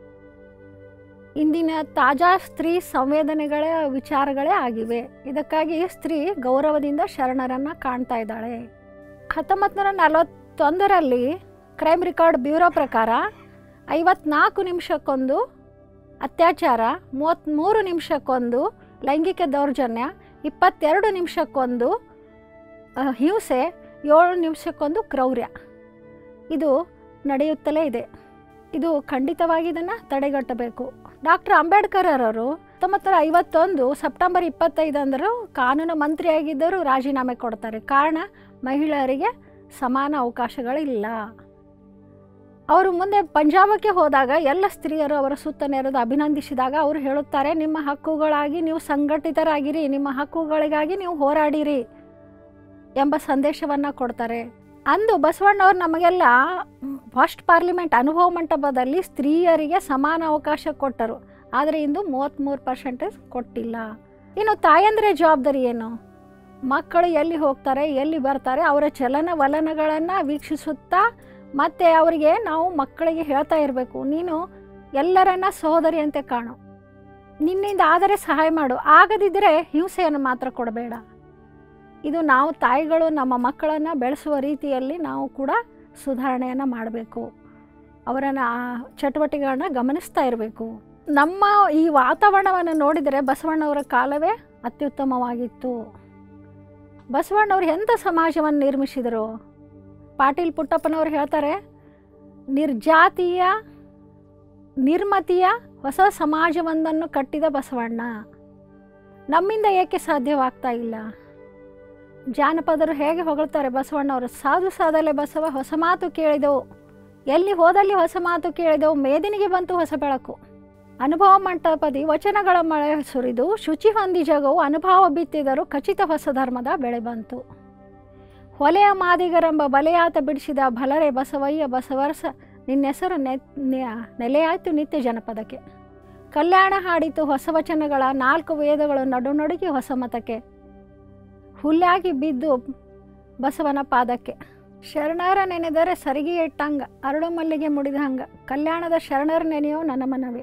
ಇಂದಿನ ತಾಜಾ ಸ್ತ್ರೀ ಸಂವೇದನೆಗಳ ವಿಚಾರಗಳೇ ಆಗಿವೆ ಇದಕ್ಕಾಗಿ ಸ್ತ್ರೀ ಗೌರವದಿಂದ ಶರಣರನ್ನು ಕಾಣ್ತಾ ಇದ್ದಾಳೆ ಹತ್ತೊಂಬತ್ತು ನೂರ ನಲವತ್ತೊಂದರಲ್ಲಿ ಕ್ರೈಮ್ ರೆಕಾರ್ಡ್ ಬ್ಯೂರೋ ಪ್ರಕಾರ ಐವತ್ನಾಲ್ಕು ನಿಮಿಷಕ್ಕೊಂದು ಅತ್ಯಾಚಾರ ಮೂವತ್ತ್ಮೂರು ನಿಮಿಷಕ್ಕೊಂದು ಲೈಂಗಿಕ ದೌರ್ಜನ್ಯ ಇಪ್ಪತ್ತೆರಡು ನಿಮಿಷಕ್ಕೊಂದು ಆ, ಹಿಂಸೆ ಏಳು ನಿಮಿಷಕ್ಕೊಂದು ಕ್ರೌರ್ಯ ಇದು ನಡೆಯುತ್ತಲೇ ಇದೆ ಇದು ಖಂಡಿತವಾಗಿ ಇದನ್ನು ತಡೆಗಟ್ಟಬೇಕು ಡಾಕ್ಟರ್ ಅಂಬೇಡ್ಕರ್ ಅವರು ಹತ್ತೊಂಬತ್ತು ನೂರ ಐವತ್ತೊಂದು ಸೆಪ್ಟೆಂಬರ್ ಇಪ್ಪತ್ತೈದಂದರು ಕಾನೂನು ಮಂತ್ರಿಯಾಗಿದ್ದರು ರಾಜೀನಾಮೆ ಕೊಡ್ತಾರೆ ಕಾರಣ ಮಹಿಳೆಯರಿಗೆ ಸಮಾನ ಅವಕಾಶಗಳಿಲ್ಲ ಅವರು ಮುಂದೆ ಪಂಜಾಬಕ್ಕೆ ಹೋದಾಗ ಎಲ್ಲ ಸ್ತ್ರೀಯರು ಅವರ ಸುತ್ತ ನೆರೆದು ಅಭಿನಂದಿಸಿದಾಗ ಅವರು ಹೇಳುತ್ತಾರೆ ನಿಮ್ಮ ಹಕ್ಕುಗಳಾಗಿ ನೀವು ಸಂಘಟಿತರಾಗಿರಿ ನಿಮ್ಮ ಹಕ್ಕುಗಳಿಗಾಗಿ ನೀವು ಹೋರಾಡಿರಿ ಎಂಬ ಸಂದೇಶವನ್ನು ಕೊಡ್ತಾರೆ ಅಂದು ಬಸವಣ್ಣವ್ರು ನಮಗೆಲ್ಲ ಫಸ್ಟ್ ಪಾರ್ಲಿಮೆಂಟ್ ಅನುಭವ ಮಂಟಪದಲ್ಲಿ ಸ್ತ್ರೀಯರಿಗೆ ಸಮಾನ ಅವಕಾಶ ಕೊಟ್ಟರು ಆದರೆ ಇಂದು ಮೂವತ್ತ್ಮೂರು ಪರ್ಸೆಂಟೇಜ್ ಕೊಟ್ಟಿಲ್ಲ ಇನ್ನು ತಾಯಂದ್ರೆ ಜವಾಬ್ದಾರಿ ಏನು ಮಕ್ಕಳು ಎಲ್ಲಿ ಹೋಗ್ತಾರೆ ಎಲ್ಲಿ ಬರ್ತಾರೆ ಅವರ ಚಲನವಲನಗಳನ್ನು ವೀಕ್ಷಿಸುತ್ತಾ ಮತ್ತು ಅವರಿಗೆ ನಾವು ಮಕ್ಕಳಿಗೆ ಹೇಳ್ತಾ ಇರಬೇಕು ನೀನು ಎಲ್ಲರನ್ನ ಸಹೋದರಿಯಂತೆ ಕಾಣು ನಿನ್ನಿಂದ ಆದರೆ ಸಹಾಯ ಮಾಡು ಆಗದಿದ್ದರೆ ಹಿಂಸೆಯನ್ನು ಮಾತ್ರ ಕೊಡಬೇಡ ಇದು ನಾವು ತಾಯಿಗಳು ನಮ್ಮ ಮಕ್ಕಳನ್ನು ಬೆಳೆಸುವ ರೀತಿಯಲ್ಲಿ ನಾವು ಕೂಡ ಸುಧಾರಣೆಯನ್ನು ಮಾಡಬೇಕು ಅವರನ್ನು ಆ ಚಟುವಟಿಕೆಗಳನ್ನ ಗಮನಿಸ್ತಾ ಇರಬೇಕು ನಮ್ಮ ಈ ವಾತಾವರಣವನ್ನು ನೋಡಿದರೆ ಬಸವಣ್ಣವರ ಕಾಲವೇ ಅತ್ಯುತ್ತಮವಾಗಿತ್ತು ಬಸವಣ್ಣವರು ಎಂಥ ಸಮಾಜವನ್ನು ನಿರ್ಮಿಸಿದರು ಪಾಟೀಲ್ ಪುಟ್ಟಪ್ಪನವರು ಹೇಳ್ತಾರೆ ನಿರ್ಜಾತೀಯ ನಿರ್ಮತಿಯ ಹೊಸ ಸಮಾಜವೊಂದನ್ನು ಕಟ್ಟಿದ ಬಸವಣ್ಣ ನಮ್ಮಿಂದ ಏಕೆ ಸಾಧ್ಯವಾಗ್ತಾ ಇಲ್ಲ ಜಾನಪದರು ಹೇಗೆ ಹೊಗಳ್ತಾರೆ ಬಸವಣ್ಣವರು ಸಾಧು ಸಾಧಲೆ ಬಸವ ಹೊಸ ಮಾತು ಕೇಳಿದೆವು ಎಲ್ಲಿ ಹೋದಲ್ಲಿ ಹೊಸ ಮಾತು ಕೇಳಿದೆವು ಮೇದಿನಿಗೆ ಬಂತು ಹೊಸ ಬೆಳಕು ಅನುಭವ ಮಂಟಪದಿ ವಚನಗಳ ಮಳೆ ಸುರಿದು ಶುಚಿ ಹೊಂದಿ ಜಗವು ಅನುಭವ ಬಿತ್ತಿದರು ಖಚಿತ ಹೊಸ ಧರ್ಮದ ಬೆಳೆ ಬಂತು ಹೊಲೆಯ ಮಾದಿಗರೆಂಬ ಬಲೆಯಾತ ಬಿಡಿಸಿದ ಬಲರೆ ಬಸವಯ್ಯ ಬಸವರಸ ನಿನ್ನೆಸರು ನೆ ನೆ- ನೆಲೆಯಾಯ್ತು ನಿತ್ಯ ಜನಪದಕ್ಕೆ ಕಲ್ಯಾಣ ಹಾಡಿತು ಹೊಸ ವಚನಗಳ ನಾಲ್ಕು ವೇದಗಳು ನಡುನಡುಗಿ ಹೊಸ ಮತಕ್ಕೆ ಹುಲ್ಲಾಗಿ ಬಿದ್ದು ಬಸವನ ಪಾದಕ್ಕೆ ಶರಣರ ನೆನೆದರೆ ಸರಿಗೆ ಇಟ್ಟಂಗ ಅರಳು ಮಲ್ಲಿಗೆ ಮುಡಿದ ಹಂಗ ಕಲ್ಯಾಣದ ಶರಣರ ನೆನೆಯೋ ನನ್ನ ಮನವೇ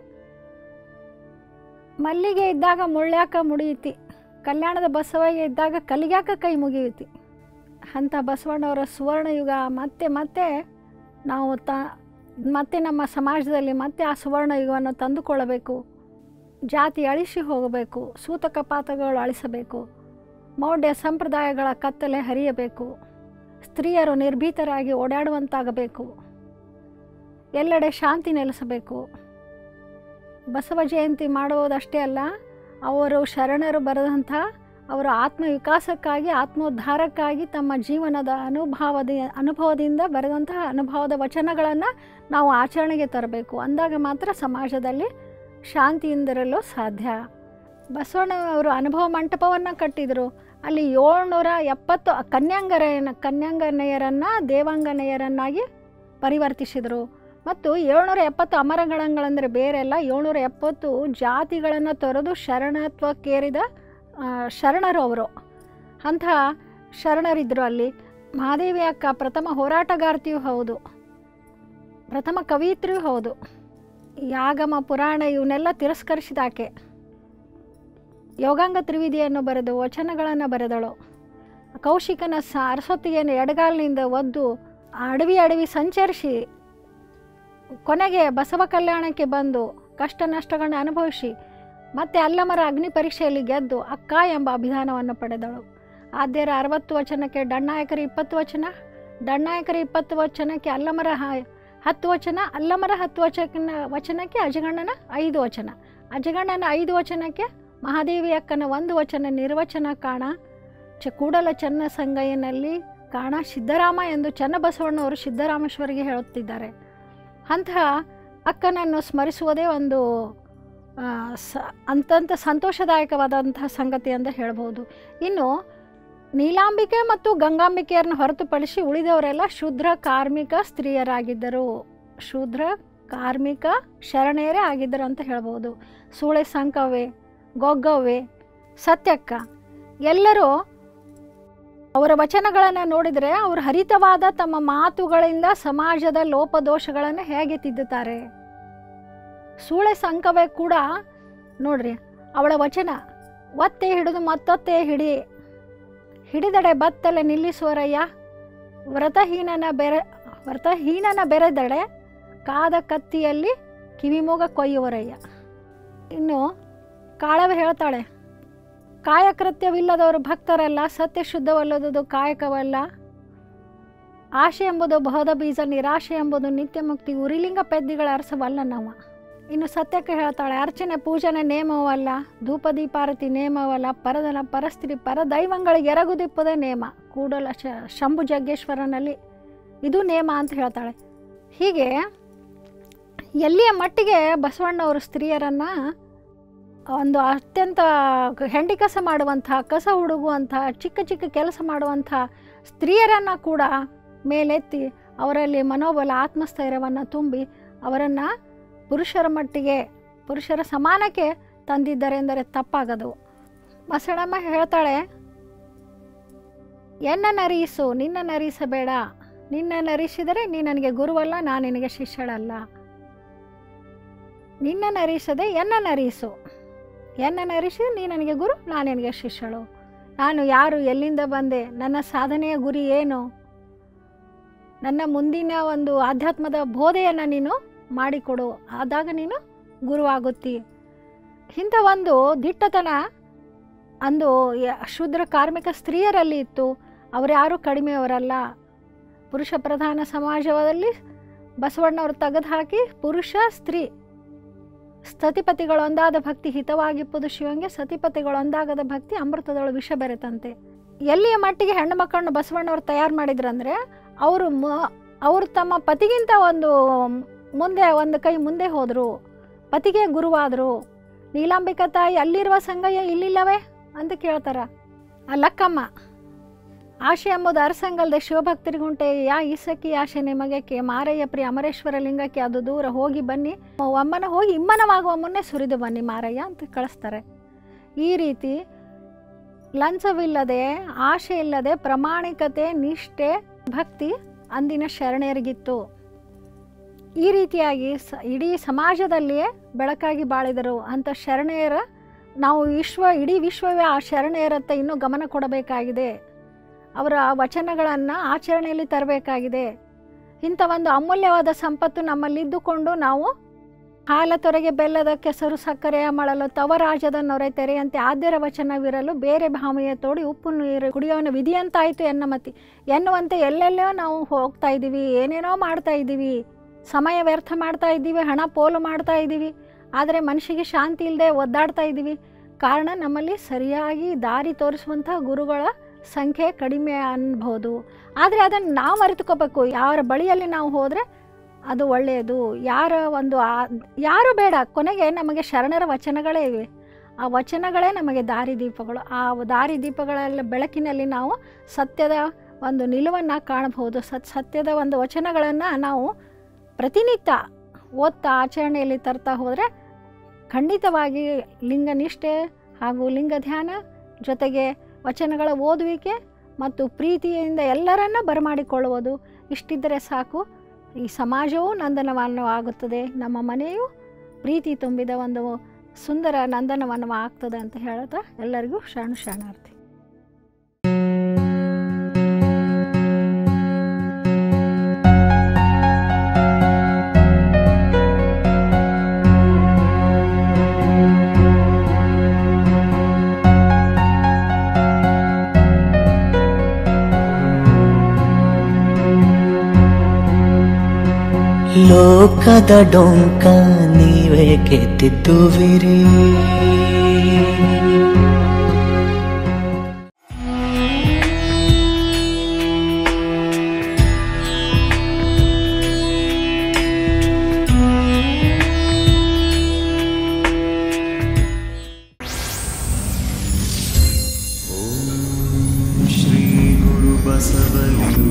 ಮಲ್ಲಿಗೆ ಇದ್ದಾಗ ಮುಳ್ಳ್ಯಾಕ ಮುಡಿಯುತ್ತಿ ಕಲ್ಯಾಣದ ಬಸವಯ್ಯ ಇದ್ದಾಗ ಕಲಿಗ್ಯಾಕ ಕೈ ಮುಗಿಯುತ್ತಿ ಅಂಥ ಬಸವಣ್ಣವರ ಸುವರ್ಣಯುಗ ಮತ್ತೆ ಮತ್ತೆ ನಾವು ತ ಮತ್ತೆ ನಮ್ಮ ಸಮಾಜದಲ್ಲಿ ಮತ್ತೆ ಆ ಸುವರ್ಣಯುಗವನ್ನು ತಂದುಕೊಳ್ಳಬೇಕು ಜಾತಿ ಅಳಿಸಿ ಹೋಗಬೇಕು ಸೂತಕ ಪಾತಗಳು ಅಳಿಸಬೇಕು ಮೌಢ್ಯ ಸಂಪ್ರದಾಯಗಳ ಕತ್ತಲೆ ಹರಿಯಬೇಕು ಸ್ತ್ರೀಯರು ನಿರ್ಭೀತರಾಗಿ ಓಡಾಡುವಂತಾಗಬೇಕು ಎಲ್ಲೆಡೆ ಶಾಂತಿ ನೆಲೆಸಬೇಕು ಬಸವ ಜಯಂತಿ ಮಾಡುವುದಷ್ಟೇ ಅಲ್ಲ ಅವರು ಶರಣರು ಬರೆದಂಥ ಅವರ ಆತ್ಮವಿಕಾಸಕ್ಕಾಗಿ ಆತ್ಮೋದ್ಧಾರಕ್ಕಾಗಿ ತಮ್ಮ ಜೀವನದ ಅನುಭವದ ಅನುಭವದಿಂದ ಬರೆದಂತಹ ಅನುಭವದ ವಚನಗಳನ್ನು ನಾವು ಆಚರಣೆಗೆ ತರಬೇಕು ಅಂದಾಗ ಮಾತ್ರ ಸಮಾಜದಲ್ಲಿ ಶಾಂತಿಯಿಂದಿರಲು ಸಾಧ್ಯ ಬಸವಣ್ಣ ಅವರು ಅನುಭವ ಮಂಟಪವನ್ನು ಕಟ್ಟಿದರು ಅಲ್ಲಿ ಏಳ್ನೂರ ಎಪ್ಪತ್ತು ಕನ್ಯಾಂಗರೆಯನ್ನ ಕನ್ಯಾಂಗನೆಯರನ್ನು ದೇವಾಂಗನೆಯರನ್ನಾಗಿ ಪರಿವರ್ತಿಸಿದರು ಮತ್ತು ಏಳ್ನೂರ ಎಪ್ಪತ್ತು ಅಮರಗಣಗಳಂದರೆ ಬೇರೆಲ್ಲ ಏಳ್ನೂರ ಎಪ್ಪತ್ತು ಜಾತಿಗಳನ್ನು ತೊರೆದು ಶರಣತ್ವಕ್ಕೇರಿದ ಆ, ಶರಣರು ಅವರು ಅಂಥ ಶರಣರಿದ್ದರು ಅಲ್ಲಿ ಮಹಾದೇವಿ ಅಕ್ಕ ಪ್ರಥಮ ಹೋರಾಟಗಾರ್ತಿಯೂ ಹೌದು ಪ್ರಥಮ ಕವಿಯಿತ್ರಿಯೂ ಹೌದು ಯಾಗಮ ಪುರಾಣ ಇವನ್ನೆಲ್ಲ ತಿರಸ್ಕರಿಸಿದ ಆಕೆ ಯೋಗಾಂಗ ತ್ರಿವಿಧಿಯನ್ನು ಬರೆದು ವಚನಗಳನ್ನು ಬರೆದಳು ಕೌಶಿಕನ ಸ ಅರಸೊತ್ತಿಗೆಯನ್ನು ಎಡಗಾಲಿನಿಂದ ಒದ್ದು ಅಡವಿ ಅಡವಿ ಸಂಚರಿಸಿ ಕೊನೆಗೆ ಬಸವ ಕಲ್ಯಾಣಕ್ಕೆ ಬಂದು ಕಷ್ಟ ನಷ್ಟಗಳನ್ನ ಅನುಭವಿಸಿ ಮತ್ತೆ ಅಲ್ಲಮರ ಅಗ್ನಿ ಪರೀಕ್ಷೆಯಲ್ಲಿ ಗೆದ್ದು ಅಕ್ಕ ಎಂಬ ಅಭಿಧಾನವನ್ನು ಪಡೆದಳು ಆದ್ಯರ ಅರವತ್ತು ವಚನಕ್ಕೆ ಡಣ್ಣಾಯಕರ ಇಪ್ಪತ್ತು ವಚನ ಡಣ್ಣಾಯಕರ ಇಪ್ಪತ್ತು ವಚನಕ್ಕೆ ಅಲ್ಲಮರ ಹ- ಹತ್ತು ವಚನ ಅಲ್ಲಮರ ಹತ್ತು ವಚನ ವಚನಕ್ಕೆ ಅಜಗಣ್ಣನ ಐದು ವಚನ ಅಜಗಣ್ಣನ ಐದು ವಚನಕ್ಕೆ ಮಹಾದೇವಿ ಅಕ್ಕನ ಒಂದು ವಚನ ನಿರ್ವಚನ ಕಾಣ ಚ ಕೂಡಲ ಚನ್ನ ಸಂಗಯ್ಯನಲ್ಲಿ ಕಾಣ ಸಿದ್ದರಾಮ ಎಂದು ಚನ್ನಬಸವಣ್ಣವರು ಸಿದ್ದರಾಮೇಶ್ವರಿಗೆ ಹೇಳುತ್ತಿದ್ದಾರೆ ಅಂತಹ ಅಕ್ಕನನ್ನು ಸ್ಮರಿಸುವುದೇ ಒಂದು ಆ, ಸ ಅಂತಂತ ಸಂತೋಷದಾಯಕವಾದಂತಹ ಸಂಗತಿ ಅಂತ ಹೇಳ್ಬೋದು ಇನ್ನು ನೀಲಾಂಬಿಕೆ ಮತ್ತು ಗಂಗಾಂಬಿಕೆಯರನ್ನು ಹೊರತುಪಡಿಸಿ ಉಳಿದವರೆಲ್ಲ ಶೂದ್ರ ಕಾರ್ಮಿಕ ಸ್ತ್ರೀಯರಾಗಿದ್ದರು ಶೂದ್ರ ಕಾರ್ಮಿಕ ಶರಣೆಯರೇ ಆಗಿದ್ದರು ಅಂತ ಹೇಳ್ಬೋದು ಸೂಳೆ ಸಂಕವ್ವೆ ಗೊಗ್ಗವ್ವೆ ಸತ್ಯಕ್ಕ ಎಲ್ಲರೂ ಅವರ ವಚನಗಳನ್ನು ನೋಡಿದರೆ ಅವರು ಹರಿತವಾದ ತಮ್ಮ ಮಾತುಗಳಿಂದ ಸಮಾಜದ ಲೋಪದೋಷಗಳನ್ನು ಹೇಗೆ ತಿದ್ದುತ್ತಾರೆ ಸೂಳೆ ಸಂಕವೇ ಕೂಡ ನೋಡ್ರಿ ಅವಳ ವಚನ ಒತ್ತೆ ಹಿಡಿದು ಮತ್ತೊತ್ತೆ ಹಿಡಿ ಹಿಡಿದಡೆ ಬತ್ತಲೆ ನಿಲ್ಲಿಸುವರಯ್ಯ ವ್ರತಹೀನನ ಬೆರೆ ವ್ರತಹೀನನ ಬೆರೆದಡೆ ಕಾದ ಕತ್ತಿಯಲ್ಲಿ ಕಿವಿಮೂಗ ಕೊಯ್ಯುವರಯ್ಯ ಇನ್ನು ಕಾಳವೆ ಹೇಳ್ತಾಳೆ ಕಾಯಕೃತ್ಯವಿಲ್ಲದವರು ಭಕ್ತರಲ್ಲ ಸತ್ಯ ಶುದ್ಧವಲ್ಲದುದು ಕಾಯಕವಲ್ಲ ಆಶೆ ಎಂಬುದು ಬಹುದ ಬೀಜ ನಿರಾಶೆ ಎಂಬುದು ನಿತ್ಯ ಮುಕ್ತಿ ಉರಿಲಿಂಗ ಪೆದ್ದಿಗಳ ಅರಸವಲ್ಲ ನಾವು ಇನ್ನು ಸತ್ಯಕ್ಕೆ ಹೇಳ್ತಾಳೆ ಅರ್ಚನೆ ಪೂಜನೆ ನೇಮವಲ್ಲ ಧೂಪ ದೀಪಾರತಿ ನೇಮವಲ್ಲ ಪರದನ ಪರಸ್ತ್ರೀ ಪರದೈವಂಗಳಿಗೆ ಎರಗುದಿಪ್ಪದೇ ನೇಮ ಕೂಡಲ ಶ ಶಂಭು ಜಗ್ಗೇಶ್ವರನಲ್ಲಿ ಇದು ನೇಮ ಅಂತ ಹೇಳ್ತಾಳೆ ಹೀಗೆ ಎಲ್ಲಿಯ ಮಟ್ಟಿಗೆ ಬಸವಣ್ಣವರು ಸ್ತ್ರೀಯರನ್ನು ಒಂದು ಅತ್ಯಂತ ಹೆಂಡಿ ಕಸ ಮಾಡುವಂಥ ಕಸ ಹುಡುಗುವಂಥ ಚಿಕ್ಕ ಚಿಕ್ಕ ಕೆಲಸ ಮಾಡುವಂಥ ಸ್ತ್ರೀಯರನ್ನು ಕೂಡ ಮೇಲೆತ್ತಿ ಅವರಲ್ಲಿ ಮನೋಬಲ ಆತ್ಮಸ್ಥೈರ್ಯವನ್ನು ತುಂಬಿ ಅವರನ್ನು ಪುರುಷರ ಮಟ್ಟಿಗೆ ಪುರುಷರ ಸಮಾನಕ್ಕೆ ತಂದಿದ್ದಾರೆ ಎಂದರೆ ತಪ್ಪಾಗದು ಬಸವಣ್ಣಮ್ಮ ಹೇಳ್ತಾಳೆ ಎನ್ನನ್ನರಿಸು ನಿನ್ನನ್ನರಿಸಬೇಡ ನಿನ್ನನ್ನರಿಸಿದರೆ ನೀ ನನಗೆ ಗುರುವಲ್ಲ ನಾನು ನಿನಗೆ ಶಿಷ್ಯಳಲ್ಲ ನಿನ್ನನ್ನರಿಸದೆ ಎನ್ನನ್ನರಿಸು ಎನ್ನನ್ನರಿಸಿ ನೀ ನನಗೆ ಗುರು ನಾನು ನಿನಗೆ ಶಿಷ್ಯಳು ನಾನು ಯಾರು ಎಲ್ಲಿಂದ ಬಂದೆ ನನ್ನ ಸಾಧನೆಯ ಗುರಿ ಏನು ನನ್ನ ಮುಂದಿನ ಒಂದು ಆಧ್ಯಾತ್ಮದ ಬೋಧೆಯನ್ನು ನೀನು ಮಾಡಿಕೊಡು ಆದಾಗ ನೀನು ಗುರುವಾಗುತ್ತಿ ಇಂಥ ಒಂದು ದಿಟ್ಟತನ ಅಂದು ಯ- ಶೂದ್ರ ಕಾರ್ಮಿಕ ಸ್ತ್ರೀಯರಲ್ಲಿ ಇತ್ತು ಅವರ್ಯಾರೂ ಕಡಿಮೆಯವರಲ್ಲ ಪುರುಷ ಪ್ರಧಾನ ಸಮಾಜದಲ್ಲಿ ಬಸವಣ್ಣವರು ತೆಗೆದು ಹಾಕಿ ಪುರುಷ ಸ್ತ್ರೀ ಸತಿಪತಿಗಳೊಂದಾದ ಭಕ್ತಿ ಹಿತವಾಗಿಪ್ಪುದು ಶಿವಂಗೆ ಸತಿಪತಿಗಳೊಂದಾಗದ ಭಕ್ತಿ ಅಮೃತದೊಳು ವಿಷ ಬೆರೆತಂತೆ ಎಲ್ಲಿಯ ಮಟ್ಟಿಗೆ ಹೆಣ್ಣು ಮಕ್ಕಳನ್ನು ಬಸವಣ್ಣವ್ರು ತಯಾರು ಮಾಡಿದ್ರಂದ್ರೆ ಅವರು ಮ ಅವರು ತಮ್ಮ ಪತಿಗಿಂತ ಒಂದು ಮುಂದೆ ಒಂದು ಕೈ ಮುಂದೆ ಹೋದರು ಪತಿಗೆ ಗುರುವಾದರು ನೀಲಾಂಬಿಕಾ ತಾಯಿ ಅಲ್ಲಿರುವ ಸಂಗಯ್ಯ ಇಲ್ಲಿಲ್ಲವೇ ಅಂತ ಕೇಳ್ತಾರ ಆ ಲಕ್ಕಮ್ಮ ಆಶೆ ಎಂಬುದು ಅರಸಂಗಲ್ದೆ ಶಿವಭಕ್ತರಿಗುಂಟೆ ಯಾ ಈಸಕ್ಕಿ ಆಶೆ ನಿಮಗೆ ಕೆ ಮಾರಯ್ಯ ಪ್ರಿಯ ಅಮರೇಶ್ವರ ಲಿಂಗಕ್ಕೆ ಅದು ದೂರ ಹೋಗಿ ಬನ್ನಿ ಒಮ್ಮನ ಹೋಗಿ ಇಮ್ಮನವಾಗುವ ಮುನ್ನೆ ಸುರಿದು ಬನ್ನಿ ಮಾರಯ್ಯ ಅಂತ ಕಳಿಸ್ತಾರೆ ಈ ರೀತಿ ಲಂಚವಿಲ್ಲದೆ ಆಶೆ ಇಲ್ಲದೆ ಪ್ರಾಮಾಣಿಕತೆ ನಿಷ್ಠೆ ಭಕ್ತಿ ಅಂದಿನ ಶರಣರಿಗಿತ್ತು ಈ ರೀತಿಯಾಗಿ ಸ ಇಡೀ ಸಮಾಜದಲ್ಲಿಯೇ ಬೆಳಕಾಗಿ ಬಾಳಿದರು ಅಂಥ ಶರಣೆಯರ ನಾವು ವಿಶ್ವ ಇಡೀ ವಿಶ್ವವೇ ಆ ಶರಣೆಯರತ್ತ ಇನ್ನೂ ಗಮನ ಕೊಡಬೇಕಾಗಿದೆ ಅವರ ವಚನಗಳನ್ನು ಆಚರಣೆಯಲ್ಲಿ ತರಬೇಕಾಗಿದೆ ಇಂಥ ಒಂದು ಅಮೂಲ್ಯವಾದ ಸಂಪತ್ತು ನಮ್ಮಲ್ಲಿದ್ದುಕೊಂಡು ನಾವು ಹಾಲ ತೊರೆಗೆ ಬೆಲ್ಲದ ಕೆಸರು ಸಕ್ಕರೆಯ ಮಳಲು ತವರಾಜದ ನೊರೆ ತೆರೆಯಂತೆ ಆದ್ಯರ ವಚನವಿರಲು ಬೇರೆ ಭಾಮೆಯ ತೋಡಿ ಉಪ್ಪು ನೀರು ಕುಡಿಯೋನ ವಿಧಿಯಂತಾಯಿತು ಎನ್ನಮತಿ ಎನ್ನುವಂತೆ ಎಲ್ಲೆಲ್ಲೋ ನಾವು ಹೋಗ್ತಾ ಇದ್ದೀವಿ ಏನೇನೋ ಮಾಡ್ತಾ ಇದ್ದೀವಿ ಸಮಯ ವ್ಯರ್ಥ ಮಾಡ್ತಾ ಇದ್ದೀವಿ ಹಣ ಪೋಲು ಮಾಡ್ತಾ ಇದ್ದೀವಿ ಆದರೆ ಮನುಷ್ಯಗೆ ಶಾಂತಿ ಇಲ್ಲದೆ ಒದ್ದಾಡ್ತಾ ಇದ್ದೀವಿ ಕಾರಣ ನಮ್ಮಲ್ಲಿ ಸರಿಯಾಗಿ ದಾರಿ ತೋರಿಸುವಂಥ ಗುರುಗಳ ಸಂಖ್ಯೆ ಕಡಿಮೆ ಅನ್ಬೋದು ಆದರೆ ಅದನ್ನು ನಾವು ಅರಿತುಕೋಬೇಕು ಯಾರ ಬಳಿಯಲ್ಲಿ ನಾವು ಹೋದರೆ ಅದು ಒಳ್ಳೆಯದು ಯಾರ ಒಂದು ಆ- ಯಾರು ಬೇಡ ಕೊನೆಗೆ ನಮಗೆ ಶರಣರ ವಚನಗಳೇ ಇವೆ ಆ ವಚನಗಳೇ ನಮಗೆ ದಾರಿದೀಪಗಳು ಆ ದಾರಿದೀಪಗಳೆಲ್ಲ ಬೆಳಕಿನಲ್ಲಿ ನಾವು ಸತ್ಯದ ಒಂದು ನಿಲುವನ್ನು ಕಾಣಬಹುದು ಸತ್ ಸತ್ಯದ ಒಂದು ವಚನಗಳನ್ನು ನಾವು ಪ್ರತಿನಿತ್ಯ ಓದ್ತಾ ಆಚರಣೆಯಲ್ಲಿ ತರ್ತಾ ಹೋದರೆ ಖಂಡಿತವಾಗಿ ಲಿಂಗನಿಷ್ಠೆ ಹಾಗೂ ಲಿಂಗ ಧ್ಯಾನ ಜೊತೆಗೆ ವಚನಗಳ ಓದುವಿಕೆ ಮತ್ತು ಪ್ರೀತಿಯಿಂದ ಎಲ್ಲರನ್ನ ಬರಮಾಡಿಕೊಳ್ಳುವುದು ಇಷ್ಟಿದ್ದರೆ ಸಾಕು ಈ ಸಮಾಜವೂ ನಂದನವನವಾಗುತ್ತದೆ ನಮ್ಮ ಮನೆಯು ಪ್ರೀತಿ ತುಂಬಿದ ಒಂದು ಸುಂದರ ನಂದನವನವ ಆಗ್ತದೆ ಅಂತ ಹೇಳ್ತಾ ಎಲ್ಲರಿಗೂ ಶರಣು ಶರಣಾರ್ಥಿ ಲೋಕದ ಡೊಂಕ ನೀವೇಕೆ ತಿದ್ದುವಿರಿ ಶ್ರೀ ಗುರು ಬಸವಲಿಂಗ